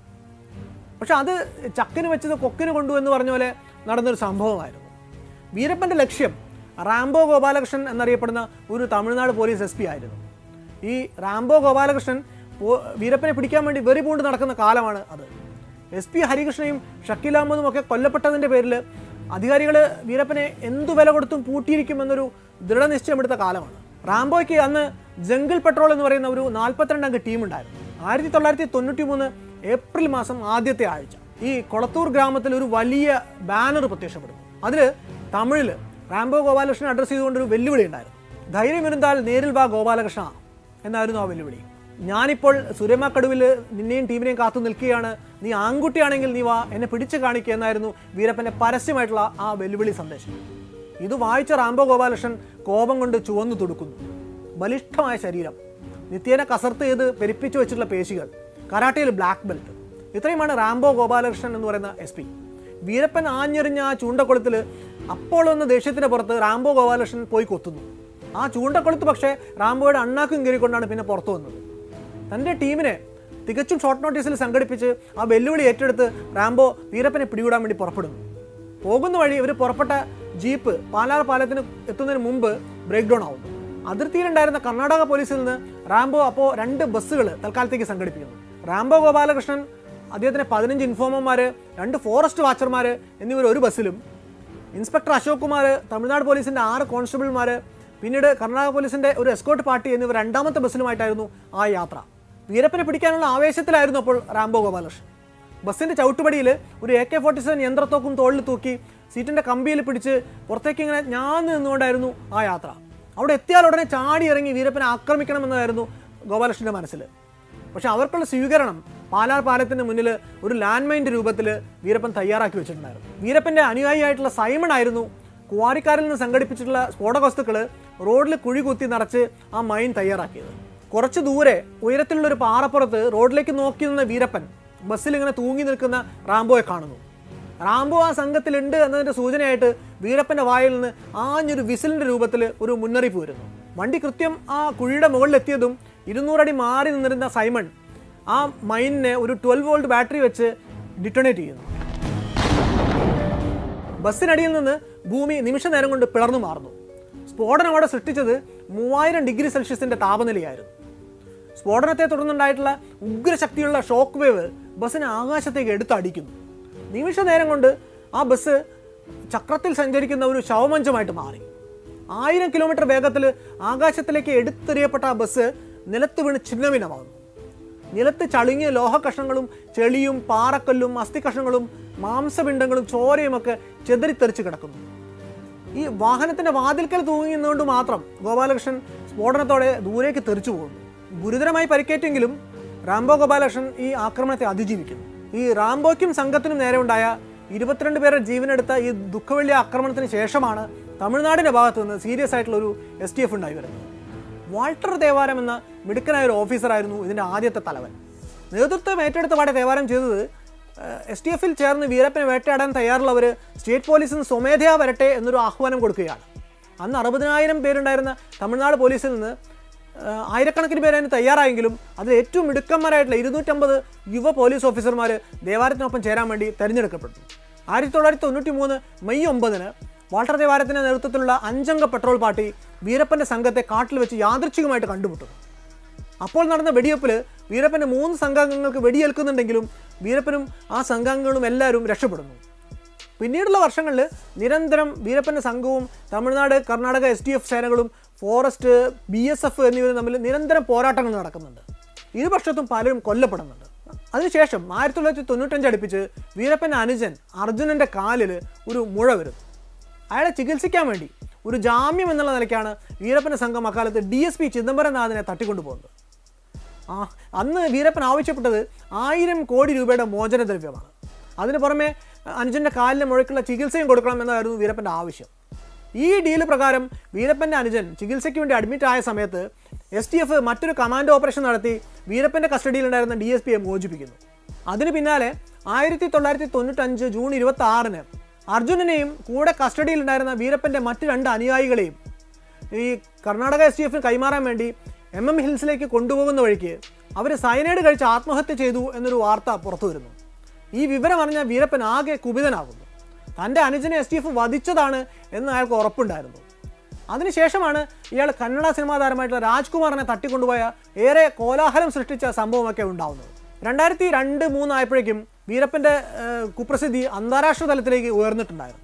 പക്ഷെ അത് ചക്കിന് വെച്ചത് കൊക്കിന് കൊണ്ടു എന്ന് പറഞ്ഞ പോലെ നടന്നൊരു സംഭവമായിരുന്നു വീരപ്പൻ്റെ ലക്ഷ്യം റാംബോ ഗോപാലകൃഷ്ണൻ എന്നറിയപ്പെടുന്ന ഒരു തമിഴ്നാട് പോലീസ് എസ് പി ആയിരുന്നു ഈ റാംബോ ഗോപാലകൃഷ്ണൻ പോ- വീരപ്പനെ പിടിക്കാൻ വേണ്ടി വെറി പൂണ്ട് നടക്കുന്ന കാലമാണ് അത് എസ് പി ഹരികൃഷ്ണയും ഷക്കീൽ അഹമ്മദും ഒക്കെ കൊല്ലപ്പെട്ടതിൻ്റെ പേരിൽ അധികാരികൾ വീരപ്പനെ എന്തു വില കൊടുത്തും പൂട്ടിയിരിക്കുമെന്നൊരു ദൃഢനിശ്ചയമെടുത്ത കാലമാണ് റാംബോയ്ക്ക് അന്ന് ജംഗിൾ പെട്രോൾ എന്ന് പറയുന്ന ഒരു നാൽപ്പത്തിരണ്ട് അംഗ ടീം ഉണ്ടായിരുന്നു ആയിരത്തി തൊള്ളായിരത്തി തൊണ്ണൂറ്റി മൂന്ന് ഏപ്രിൽ മാസം ആദ്യത്തെ ആഴ്ച ഈ കൊളത്തൂർ ഗ്രാമത്തിൽ ഒരു വലിയ ബാനർ പ്രത്യക്ഷപ്പെടുന്നു അതിൽ തമിഴിൽ റാംബോ ഗോപാലകൃഷ്ണൻ അഡ്രസ്സ് ചെയ്തുകൊണ്ട് ഒരു വെല്ലുവിളി ഉണ്ടായിരുന്നു ധൈര്യം ഇരുന്നാൽ നേരിൽ വാ ഗോപാലകൃഷ്ണ എന്നായിരുന്നു ആ വെല്ലുവിളി ഞാനിപ്പോൾ സുരമക്കടുവിൽ നിന്നെയും ടീമിനെയും കാത്തു നിൽക്കുകയാണ് നീ ആൺകുട്ടിയാണെങ്കിൽ നീ വാ എന്നെ പിടിച്ചു കാണിക്കുക എന്നായിരുന്നു വീരപ്പന്റെ പരസ്യമായിട്ടുള്ള ആ വെല്ലുവിളി സന്ദേശം ഇത് വായിച്ച റാംബോ ഗോപാലകൃഷ്ണൻ കോപം കൊണ്ട് ചുവന്നു തുടുക്കുന്നു ബലിഷ്ഠമായ ശരീരം നിത്യേന കസർത്ത് ചെയ്ത് പെരുപ്പിച്ചു വെച്ചിട്ടുള്ള പേശികൾ കരാട്ടയിൽ ബ്ലാക്ക് ബെൽറ്റ് ഇത്രയുമാണ് റാംബോ ഗോപാലകൃഷ്ണൻ എന്ന് പറയുന്ന എസ് പി വീരപ്പൻ ആഞ്ഞെറിഞ്ഞ ആ ചൂണ്ടക്കുളത്തിൽ അപ്പോൾ വന്ന ദേഷ്യത്തിന് പുറത്ത് റാംബോ ഗോപാലകൃഷ്ണൻ പോയി കൊത്തുന്നു ആ ചൂണ്ടക്കുളത്ത് പക്ഷേ റാംബോയുടെ അണ്ണാക്കും കീറിക്കൊണ്ടാണ് പിന്നെ പുറത്തു വന്നത് തൻ്റെ ടീമിനെ തികച്ചും ഷോർട്ട് നോട്ടീസിൽ സംഘടിപ്പിച്ച് ആ വെല്ലുവിളി ഏറ്റെടുത്ത് റാംബോ വീരപ്പനെ പിടികൂടാൻ വേണ്ടി പുറപ്പെടുന്നു പോകുന്ന വഴി ഇവർ പുറപ്പെട്ട ജീപ്പ് പാലാർ പാലത്തിന് എത്തുന്നതിന് മുമ്പ് ബ്രേക്ക് ഡൗൺ ആവുന്നു അതിർത്തിയിലുണ്ടായിരുന്ന കർണാടക പോലീസിൽ നിന്ന് റാംബോ അപ്പോൾ രണ്ട് ബസ്സുകൾ തൽക്കാലത്തേക്ക് സംഘടിപ്പിക്കുന്നു റാംബോ ഗോപാലകൃഷ്ണൻ അദ്ദേഹത്തിന് പതിനഞ്ച് ഇൻഫോമർമാർ രണ്ട് ഫോറസ്റ്റ് വാച്ചർമാർ എന്നിവർ ഒരു ബസ്സിലും ഇൻസ്പെക്ടർ അശോക് കുമാർ തമിഴ്നാട് പോലീസിന്റെ ആറ് കോൺസ്റ്റബിൾമാർ പിന്നീട് കർണാടക പോലീസിന്റെ ഒരു എസ്കോട്ട് പാർട്ടി എന്നിവർ രണ്ടാമത്തെ ബസ്സിലുമായിട്ടായിരുന്നു ആ യാത്ര വീരപ്പനെ പിടിക്കാനുള്ള ആവേശത്തിലായിരുന്നു അപ്പോൾ റാംബോ ഗോപാലകൃഷ്ണൻ ബസ്സിന്റെ ചവിട്ടുപടിയിൽ ഒരു എ കെ ഫോർട്ടി സെവൻ യന്ത്രത്തോക്കും തോളിൽ തൂക്കി സീറ്റിന്റെ കമ്പിയിൽ പിടിച്ച് പുറത്തേക്ക് ഇങ്ങനെ ഞാന്ന് നിന്നുകൊണ്ടായിരുന്നു ആ യാത്ര അവിടെ എത്തിയാൽ ഉടനെ ചാടി ഇറങ്ങി വീരപ്പനെ ആക്രമിക്കണമെന്നതായിരുന്നു ഗോപാലകൃഷ്ണന്റെ മനസ്സിൽ പക്ഷെ അവർക്കുള്ള സ്വീകരണം പാലാർ പാലത്തിന് മുന്നിൽ ഒരു ലാൻഡ് മൈൻ്റെ രൂപത്തിൽ വീരപ്പൻ തയ്യാറാക്കി വെച്ചിട്ടുണ്ടായിരുന്നു വീരപ്പന്റെ അനുയായിയായിട്ടുള്ള സൈമൺ ആയിരുന്നു കുവാരിക്കാരിൽ നിന്ന് സംഘടിപ്പിച്ചിട്ടുള്ള സ്ഫോടക വസ്തുക്കൾ റോഡിൽ കുഴി കുത്തി നിറച്ച് ആ മൈൻ തയ്യാറാക്കിയത് കുറച്ച് ദൂരെ ഉയരത്തിലുള്ള ഒരു പാറപ്പുറത്ത് റോഡിലേക്ക് നോക്കി നിന്ന വീരപ്പൻ ബസ്സിൽ ഇങ്ങനെ തൂങ്ങി നിൽക്കുന്ന റാംബോയെ കാണുന്നു റാംബോ ആ സംഘത്തിലുണ്ട് എന്നതിന്റെ സൂചനയായിട്ട് വീരപ്പന്റെ വായിൽ നിന്ന് ആഞ്ഞൊരു വിസിലിന്റെ രൂപത്തിൽ ഒരു മുന്നറിയിപ്പ് വരുന്നു വണ്ടി കൃത്യം ആ കുഴിയുടെ മുകളിലെത്തിയതും ഇരുന്നൂറടി മാറി നിന്നിരുന്ന സൈമൺ ആ മൈനിനെ ഒരു ട്വൽവ് വോൾട്ട് ബാറ്ററി വെച്ച് ഡിറ്റണേറ്റ് ചെയ്യുന്നു ബസ്സിനടിയിൽ നിന്ന് ഭൂമി നിമിഷ നേരം കൊണ്ട് പിളർന്നു മാറുന്നു സ്ഫോടനം അവിടെ സൃഷ്ടിച്ചത് മൂവായിരം ഡിഗ്രി സെൽഷ്യസിന്റെ താപനിലയായിരുന്നു സ്ഫോടനത്തെ തുടർന്നുണ്ടായിട്ടുള്ള ഉഗ്രശക്തിയുള്ള ഷോക്ക് വേവ് ബസ്സിനെ ആകാശത്തേക്ക് എടുത്തടിക്കുന്നു നിമിഷ നേരം കൊണ്ട് ആ ബസ് ചക്രത്തിൽ സഞ്ചരിക്കുന്ന ഒരു ശവമഞ്ചമായിട്ട് മാറി ആയിരം കിലോമീറ്റർ വേഗത്തിൽ ആകാശത്തിലേക്ക് എടുത്തെറിയപ്പെട്ട ആ ബസ് നിലത്ത് വീണ് ഛിന്നഭിന്നമാകുന്നു നിലത്ത് ചളുങ്ങിയ ലോഹ കഷ്ണങ്ങളും ചെളിയും പാറക്കല്ലും അസ്ഥി കഷ്ണങ്ങളും മാംസപിണ്ഡങ്ങളും ചോരയും ഒക്കെ ചെതറിത്തെറിച്ച് കിടക്കുന്നു ഈ വാഹനത്തിന്റെ വാതിൽക്കൽ തൂങ്ങി നിന്നുകൊണ്ട് മാത്രം ഗോപാലകൃഷ്ണൻ സ്ഫോടനത്തോടെ ദൂരേക്ക് തെറിച്ചു പോകുന്നു ഗുരുതരമായി പരിക്കേറ്റെങ്കിലും റാംബോ ഗോപാലകൃഷ്ണൻ ഈ ആക്രമണത്തെ അതിജീവിക്കുന്നു ഈ റാംബോയ്ക്കും സംഘത്തിനും നേരെ ഉണ്ടായ ഇരുപത്തിരണ്ട് പേരുടെ ജീവനെടുത്ത ഈ ദുഃഖവെള്ളി ആക്രമണത്തിന് ശേഷമാണ് തമിഴ്നാടിന്റെ ഭാഗത്തു നിന്ന് സീരിയസ് ആയിട്ടുള്ള ഒരു എസ് ടി എഫ് ഉണ്ടായി വരുന്നത് വാൾട്ടർ ദേവാരം എന്ന മിടുക്കനായ ഒരു ഓഫീസറായിരുന്നു ഇതിന്റെ ആദ്യത്തെ തലവൻ നേതൃത്വം ഏറ്റെടുത്ത പാടെ ദേവാരം ചെയ്തത് എസ് ടി എഫിൽ ചേർന്ന് വീരപ്പനെ വേട്ടയാടാൻ തയ്യാറുള്ളവർ സ്റ്റേറ്റ് പോലീസിൽ നിന്ന് സ്വമേധയാ വരട്ടെ എന്നൊരു ആഹ്വാനം കൊടുക്കുകയാണ് അന്ന് അറുപതിനായിരം പേരുണ്ടായിരുന്ന തമിഴ്നാട് പോലീസിൽ നിന്ന് ആ, ആയിരക്കണക്കിന് പേര് അതിന് തയ്യാറായെങ്കിലും അതിൽ ഏറ്റവും മിടുക്കന്മാരായിട്ടുള്ള ഇരുന്നൂറ്റമ്പത് യുവ പോലീസ് ഓഫീസർമാർ ദേവാരത്തിനൊപ്പം ചേരാൻ വേണ്ടി തെരഞ്ഞെടുക്കപ്പെട്ടു ആയിരത്തി തൊള്ളായിരത്തി തൊണ്ണൂറ്റി മൂന്ന് മെയ് ഒമ്പതിന് വാൾട്ടർ ദേവാരത്തിന്റെ നേതൃത്വത്തിലുള്ള അഞ്ചംഗ പെട്രോൾ പാർട്ടി വീരപ്പന്റെ സംഘത്തെ കാട്ടിൽ വെച്ച് യാദൃച്ഛികമായിട്ട് കണ്ടുമുട്ടുന്നു അപ്പോൾ നടന്ന വെടിവെപ്പിൽ വീരപ്പന്റെ മൂന്ന് സംഘാംഗങ്ങൾക്ക് വെടിയേൽക്കുന്നുണ്ടെങ്കിലും വീരപ്പനും ആ സംഘാംഗങ്ങളും എല്ലാവരും രക്ഷപ്പെടുന്നു പിന്നീടുള്ള വർഷങ്ങളിൽ നിരന്തരം വീരപ്പന്റെ സംഘവും Tamil Nadu Karnataka S D F സേനകളും ഫോറസ്റ്റ് ബി എസ് എഫ് എന്നിവർ തമ്മിൽ നിരന്തരം പോരാട്ടങ്ങൾ നടക്കുന്നുണ്ട് ഇരുപക്ഷത്തും പലരും കൊല്ലപ്പെടുന്നുണ്ട് അതിനുശേഷം ആയിരത്തി തൊള്ളായിരത്തി തൊണ്ണൂറ്റഞ്ച് അടുപ്പിച്ച് വീരപ്പൻ്റെ അനുജൻ അർജുനന്റെ കാലിൽ ഒരു മുഴ വരുന്നു അയാളെ ചികിത്സിക്കാൻ വേണ്ടി ഒരു ജാമ്യം എന്നുള്ള നിലയ്ക്കാണ് വീരപ്പൻ്റെ സംഘം അക്കാലത്ത് ഡി എസ് പി ചിദംബരനാഥിനെ തട്ടിക്കൊണ്ടുപോകുന്നത് ആ അന്ന് വീരപ്പൻ ആവശ്യപ്പെട്ടത് ആയിരം കോടി രൂപയുടെ മോചനദ്രവ്യമാണ് അതിന് പുറമെ അനുജൻ്റെ കാലിന് മുഴക്കുള്ള ചികിത്സയും കൊടുക്കണം എന്നതായിരുന്നു വീരപ്പൻ്റെ ആവശ്യം ഈ ഡീല് പ്രകാരം വീരപ്പൻ്റെ അനുജൻ ചികിത്സയ്ക്ക് വേണ്ടി അഡ്മിറ്റ് ആയ സമയത്ത് എസ് ടി എഫ് മറ്റൊരു കമാൻഡോ ഓപ്പറേഷൻ നടത്തി വീരപ്പൻ്റെ കസ്റ്റഡിയിലുണ്ടായിരുന്ന ഡി എസ് പിയെ മോചിപ്പിക്കുന്നു അതിന് പിന്നാലെ ആയിരത്തി തൊള്ളായിരത്തി തൊണ്ണൂറ്റഞ്ച് ജൂൺ ഇരുപത്തി ആറിന് അർജുനനെയും കൂടെ കസ്റ്റഡിയിലുണ്ടായിരുന്ന വീരപ്പൻ്റെ മറ്റ് രണ്ട് അനുയായികളെയും ഈ കർണാടക എസ് ടി എഫിന് കൈമാറാൻ വേണ്ടി എം എം ഹിൽസിലേക്ക് കൊണ്ടുപോകുന്ന വഴിക്ക് അവർ സയനൈഡ് കഴിച്ച് ആത്മഹത്യ ചെയ്തു എന്നൊരു വാർത്ത പുറത്തു വരുന്നു ഈ വിവരം അറിഞ്ഞ വീരപ്പൻ ആകെ കുപിതനാകുന്നു തൻ്റെ അനുജനെ എസ് ടി എഫ് വധിച്ചതാണ് എന്ന് അയാൾക്ക് ഉറപ്പുണ്ടായിരുന്നു അതിനുശേഷമാണ് ഇയാൾ കന്നഡ സിനിമാ താരമായിട്ടുള്ള രാജ്കുമാറിനെ തട്ടിക്കൊണ്ടുപോയ ഏറെ കോലാഹലം സൃഷ്ടിച്ച സംഭവമൊക്കെ ഉണ്ടാവുന്നത് രണ്ടായിരത്തി രണ്ട് മൂന്നായപ്പോഴേക്കും വീരപ്പൻ്റെ ഏഹ്, കുപ്രസിദ്ധി അന്താരാഷ്ട്ര തലത്തിലേക്ക് ഉയർന്നിട്ടുണ്ടായിരുന്നു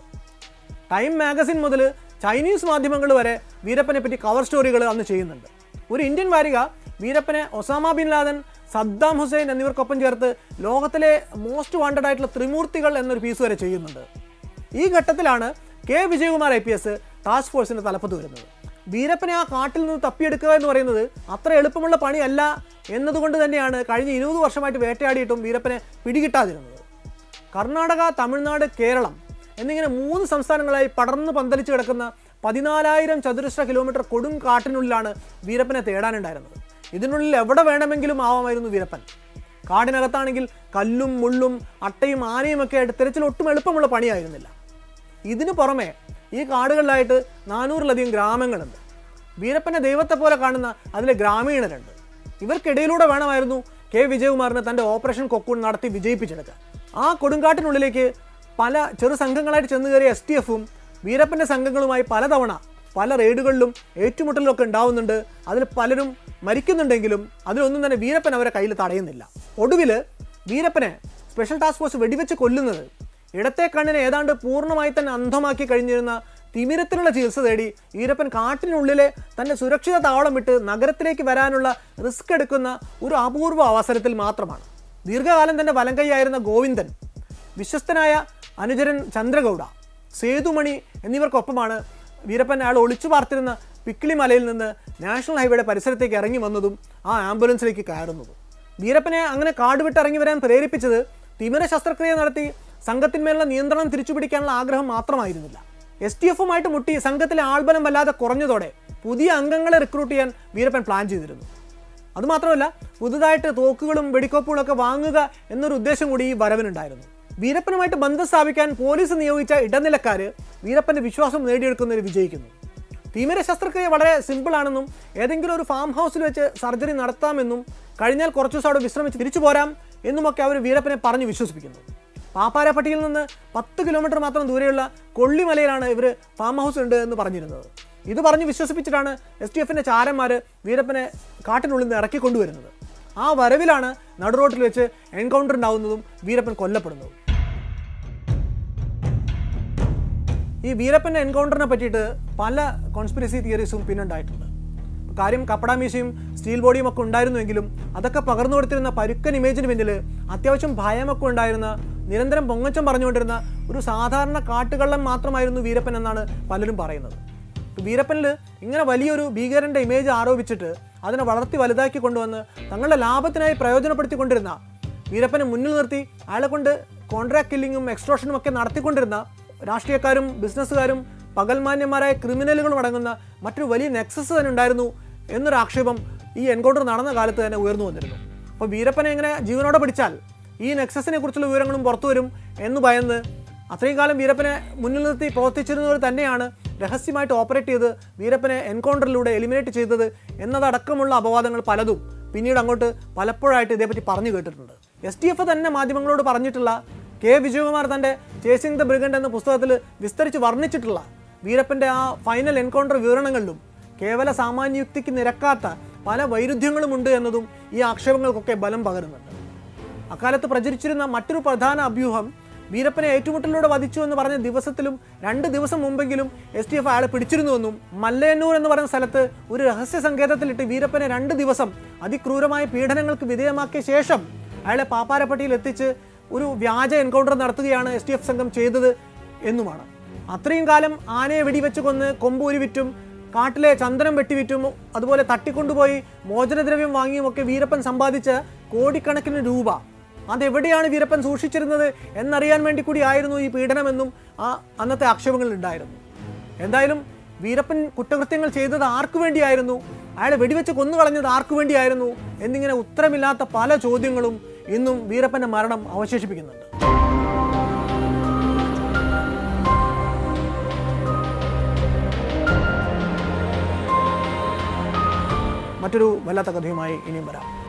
ടൈം മാഗസിൻ മുതൽ ചൈനീസ് മാധ്യമങ്ങൾ വരെ വീരപ്പനെ പറ്റി കവർ സ്റ്റോറികൾ അന്ന് ചെയ്യുന്നുണ്ട് ഒരു ഇന്ത്യൻ വാരിക വീരപ്പനെ Osama bin Laden Saddam Hussein എന്നിവർക്കൊപ്പം ചേർത്ത് ലോകത്തിലെ മോസ്റ്റ് വാണ്ടഡ് ആയിട്ടുള്ള ത്രിമൂർത്തികൾ എന്നൊരു പീസ് വരെ ചെയ്യുന്നുണ്ട് ഈ ഘട്ടത്തിലാണ് K Vijayakumar I P S task ഫോഴ്സിന്റെ തലപ്പത്ത് വരുന്നത് വീരപ്പനെ ആ കാട്ടിൽ നിന്ന് തപ്പിയെടുക്കുക എന്ന് പറയുന്നത് അത്ര എളുപ്പമുള്ള പണിയല്ല എന്നതുകൊണ്ട് തന്നെയാണ് കഴിഞ്ഞ ഇരുപത് വർഷമായിട്ട് വേട്ടയാടിയിട്ടും വീരപ്പനെ പിടികിട്ടാതിരുന്നത് കർണാടക തമിഴ്നാട് കേരളം എന്നിങ്ങനെ മൂന്ന് സംസ്ഥാനങ്ങളായി പടർന്നു പന്തലിച്ച് കിടക്കുന്ന പതിനാലായിരം ചതുരശ്ര കിലോമീറ്റർ കൊടും കാട്ടിനുള്ളിലാണ് വീരപ്പനെ തേടാനുണ്ടായിരുന്നത് ഇതിനുള്ളിൽ എവിടെ വേണമെങ്കിലും ആവാമായിരുന്നു വീരപ്പൻ കാടിനകത്താണെങ്കിൽ കല്ലും മുള്ളും അട്ടയും ആനയും ഒക്കെ ആയിട്ട് തിരച്ചിൽ ഒട്ടും എളുപ്പമുള്ള പണിയായിരുന്നില്ല ഇതിനു പുറമെ ഈ കാടുകളിലായിട്ട് നാനൂറിലധികം ഗ്രാമങ്ങളുണ്ട് വീരപ്പനെ ദൈവത്തെ പോലെ കാണുന്ന അതിലെ ഗ്രാമീണരുണ്ട് ഇവർക്കിടയിലൂടെ വേണമായിരുന്നു കെ വിജയകുമാറിന് തൻ്റെ ഓപ്പറേഷൻ കൊക്കൂൺ നടത്തി വിജയിപ്പിച്ചെടുക്കാൻ ആ കൊടുങ്കാട്ടിനുള്ളിലേക്ക് പല ചെറു സംഘങ്ങളായിട്ട് ചെന്ന് കയറിയ എസ് ടി എഫും വീരപ്പൻ്റെ സംഘങ്ങളുമായി പലതവണ പല റെയ്ഡുകളിലും ഏറ്റുമുട്ടലിലൊക്കെ ഉണ്ടാവുന്നുണ്ട് അതിൽ പലരും മരിക്കുന്നുണ്ടെങ്കിലും അതിലൊന്നും തന്നെ വീരപ്പൻ അവരെ കയ്യിൽ തടയുന്നില്ല ഒടുവിൽ വീരപ്പനെ സ്പെഷ്യൽ ടാസ്ക് ഫോഴ്സ് വെടിവെച്ച് കൊല്ലുന്നത് ഇടത്തെ കണ്ണിനെ ഏതാണ്ട് പൂർണ്ണമായി തന്നെ അന്ധമാക്കി കഴിഞ്ഞിരുന്ന തിമിരത്തിനുള്ള ചികിത്സ തേടി വീരപ്പൻ കാട്ടിനുള്ളിലെ തൻ്റെ സുരക്ഷിത താവളം വിട്ട് നഗരത്തിലേക്ക് വരാനുള്ള റിസ്ക് എടുക്കുന്ന ഒരു അപൂർവ അവസരത്തിൽ മാത്രമാണ് ദീർഘകാലം തൻ്റെ വലങ്കൈയായിരുന്ന ഗോവിന്ദൻ വിശ്വസ്തനായ അനുചരൻ ചന്ദ്രഗൗഡ സേതുമണി എന്നിവർക്കൊപ്പമാണ് വീരപ്പൻ അയാൾ ഒളിച്ചു പാർത്തിരുന്ന പിക്കിളി മലയിൽ നിന്ന് നാഷണൽ ഹൈവേയുടെ പരിസരത്തേക്ക് ഇറങ്ങി വന്നതും ആ ആംബുലൻസിലേക്ക് കയറുന്നതും വീരപ്പനെ അങ്ങനെ കാട് വിട്ട് ഇറങ്ങി വരാൻ പ്രേരിപ്പിച്ചത് തിമിര ശസ്ത്രക്രിയ നടത്തി സംഘത്തിന്മേലുള്ള നിയന്ത്രണം തിരിച്ചുപിടിക്കാനുള്ള ആഗ്രഹം മാത്രമായിരുന്നില്ല എസ് ടി എഫുമായിട്ട് മുട്ടി സംഘത്തിലെ ആൾബലം വല്ലാതെ കുറഞ്ഞതോടെ പുതിയ അംഗങ്ങളെ റിക്രൂട്ട് ചെയ്യാൻ വീരപ്പൻ പ്ലാൻ ചെയ്തിരുന്നു അതുമാത്രമല്ല പുതുതായിട്ട് തോക്കുകളും വെടിക്കോപ്പുകളൊക്കെ വാങ്ങുക എന്നൊരു ഉദ്ദേശം കൂടി ഈ വരവിനുണ്ടായിരുന്നു വീരപ്പനുമായിട്ട് ബന്ധം സ്ഥാപിക്കാൻ പോലീസ് നിയോഗിച്ച ഇടനിലക്കാര് വീരപ്പന്റെ വിശ്വാസം നേടിയെടുക്കുന്നതിൽ വിജയിക്കുന്നു തിമിര ശസ്ത്രക്രിയ വളരെ സിമ്പിളാണെന്നും ഏതെങ്കിലും ഒരു ഫാം ഹൗസിൽ വെച്ച് സർജറി നടത്താമെന്നും കഴിഞ്ഞാൽ കുറച്ചു ദിവസം അവിടെ വിശ്രമിച്ച് തിരിച്ചു പോരാം എന്നുമൊക്കെ അവർ വീരപ്പനെ പറഞ്ഞു വിശ്വസിപ്പിക്കുന്നു പാപ്പാരപ്പട്ടിയിൽ നിന്ന് പത്ത് കിലോമീറ്റർ മാത്രം ദൂരെയുള്ള കൊള്ളിമലയിലാണ് ഇവർ ഫാം ഹൗസ് ഉണ്ട് എന്ന് പറഞ്ഞിരുന്നത് ഇത് പറഞ്ഞ് വിശ്വസിപ്പിച്ചിട്ടാണ് എസ് ടി എഫിൻ്റെ ചാരന്മാർ വീരപ്പനെ കാട്ടിനുള്ളിൽ നിന്ന് ഇറക്കി കൊണ്ടുവരുന്നത് ആ വരവിലാണ് നടുറോട്ടിൽ വെച്ച് എൻകൗണ്ടർ ഉണ്ടാവുന്നതും വീരപ്പൻ കൊല്ലപ്പെടുന്നതും ഈ വീരപ്പൻ്റെ എൻകൗണ്ടറിനെ പറ്റിയിട്ട് പല കോൺസ്പിറസി തിയറീസും പിന്നുണ്ടായിട്ടുണ്ട് കാര്യം കപ്പടാമീശയും സ്റ്റീൽ ബോഡിയും ഒക്കെ ഉണ്ടായിരുന്നുവെങ്കിലും അതൊക്കെ പകർന്നു കൊടുത്തിരുന്ന പരുക്കൻ ഇമേജിന് പിന്നിൽ അത്യാവശ്യം ഭയമൊക്കെ ഉണ്ടായിരുന്ന നിരന്തരം പൊങ്ങച്ചം പറഞ്ഞുകൊണ്ടിരുന്ന ഒരു സാധാരണ കാട്ടുകള്ളൻ മാത്രമായിരുന്നു വീരപ്പൻ എന്നാണ് പലരും പറയുന്നത് വീരപ്പനിൽ ഇങ്ങനെ വലിയൊരു ഭീകരൻ്റെ ഇമേജ് ആരോപിച്ചിട്ട് അതിനെ വളർത്തി വലുതാക്കി കൊണ്ടുവന്ന് തങ്ങളുടെ ലാഭത്തിനായി പ്രയോജനപ്പെടുത്തിക്കൊണ്ടിരുന്ന വീരപ്പനെ മുന്നിൽ നിർത്തി അയാളെ കൊണ്ട് കോൺട്രാക്ട് കില്ലിങ്ങും എക്സ്ട്രോഷനും ഒക്കെ നടത്തിക്കൊണ്ടിരുന്ന രാഷ്ട്രീയക്കാരും ബിസിനസ്സുകാരും പകൽമാന്യന്മാരായ ക്രിമിനലുകളും അടങ്ങുന്ന മറ്റൊരു വലിയ നെക്സസ് തന്നെ ഉണ്ടായിരുന്നു എന്നൊരു ആക്ഷേപം ഈ എൻകൗണ്ടർ നടന്ന കാലത്ത് തന്നെ ഉയർന്നു വന്നിരുന്നു അപ്പോൾ വീരപ്പനെ എങ്ങനെ ജീവനോടെ പിടിച്ചാൽ ഈ നെക്സസിനെ കുറിച്ചുള്ള വിവരങ്ങളും പുറത്തു വരും എന്ന് ഭയന്ന് അത്രയും കാലം വീരപ്പനെ മുന്നിൽ നിർത്തി പ്രവർത്തിച്ചിരുന്നവർ തന്നെയാണ് രഹസ്യമായിട്ട് ഓപ്പറേറ്റ് ചെയ്ത് വീരപ്പനെ എൻകൗണ്ടറിലൂടെ എലിമിനേറ്റ് ചെയ്തത് എന്നതടക്കമുള്ള അപവാദങ്ങൾ പലതും പിന്നീട് അങ്ങോട്ട് പലപ്പോഴായിട്ട് ഇതേപ്പറ്റി പറഞ്ഞു കേട്ടിട്ടുണ്ട് എസ് ടി എഫ് തന്നെ മാധ്യമങ്ങളോട് പറഞ്ഞിട്ടുള്ള കെ വിജയകുമാർ തൻ്റെ ചേസിംഗ് ദ ബ്രിഗൻഡ് എന്ന പുസ്തകത്തിൽ വിസ്തരിച്ച് വർണ്ണിച്ചിട്ടുള്ള വീരപ്പൻ്റെ ആ ഫൈനൽ എൻകൗണ്ടർ വിവരണങ്ങളിലും കേവല സാമാന്യയുക്തിക്ക് നിരക്കാത്ത പല വൈരുദ്ധ്യങ്ങളുമുണ്ട് എന്നതും ഈ ആക്ഷേപങ്ങൾക്കൊക്കെ ബലം പകരുന്നുണ്ട് അക്കാലത്ത് പ്രചരിച്ചിരുന്ന മറ്റൊരു പ്രധാന അഭ്യൂഹം വീരപ്പനെ ഏറ്റുമുട്ടലിലൂടെ വധിച്ചു എന്ന് പറഞ്ഞ ദിവസത്തിലും രണ്ട് ദിവസം മുമ്പെങ്കിലും എസ് ടി എഫ് അയാളെ പിടിച്ചിരുന്നുവെന്നും മല്ലയന്നൂർ എന്ന് പറയുന്ന സ്ഥലത്ത് ഒരു രഹസ്യ സങ്കേതത്തിലിട്ട് വീരപ്പനെ രണ്ട് ദിവസം അതിക്രൂരമായ പീഡനങ്ങൾക്ക് വിധേയമാക്കിയ ശേഷം അയാളെ പാപ്പാരപ്പട്ടിയിൽ എത്തിച്ച് ഒരു വ്യാജ എൻകൗണ്ടർ നടത്തുകയാണ് എസ് ടി എഫ് സംഘം ചെയ്തത് എന്നുമാണ് അത്രയും കാലം ആനയെ വെടിവെച്ച് കൊന്ന് കൊമ്പൂരി വിറ്റും കാട്ടിലെ ചന്ദനം വെട്ടിവിറ്റും അതുപോലെ തട്ടിക്കൊണ്ടുപോയി മോചനദ്രവ്യം വാങ്ങിയുമൊക്കെ വീരപ്പൻ സമ്പാദിച്ച കോടിക്കണക്കിന് രൂപ അതെവിടെയാണ് വീരപ്പൻ സൂക്ഷിച്ചിരുന്നത് എന്നറിയാൻ വേണ്ടി കൂടി ആയിരുന്നു ഈ പീഡനമെന്നും ആ അന്നത്തെ ആക്ഷേപങ്ങൾ ഉണ്ടായിരുന്നു എന്തായാലും വീരപ്പൻ കുറ്റകൃത്യങ്ങൾ ചെയ്തത് ആർക്കു വേണ്ടിയായിരുന്നു അയാളെ വെടിവെച്ച് കൊന്നുകളഞ്ഞത് ആർക്കു വേണ്ടിയായിരുന്നു എന്നിങ്ങനെ ഉത്തരമില്ലാത്ത പല ചോദ്യങ്ങളും ഇന്നും വീരപ്പന്റെ മരണം അവശേഷിപ്പിക്കുന്നുണ്ട് മറ്റൊരു വല്ലാത്ത കഥയുമായി ഇനിയും വരാം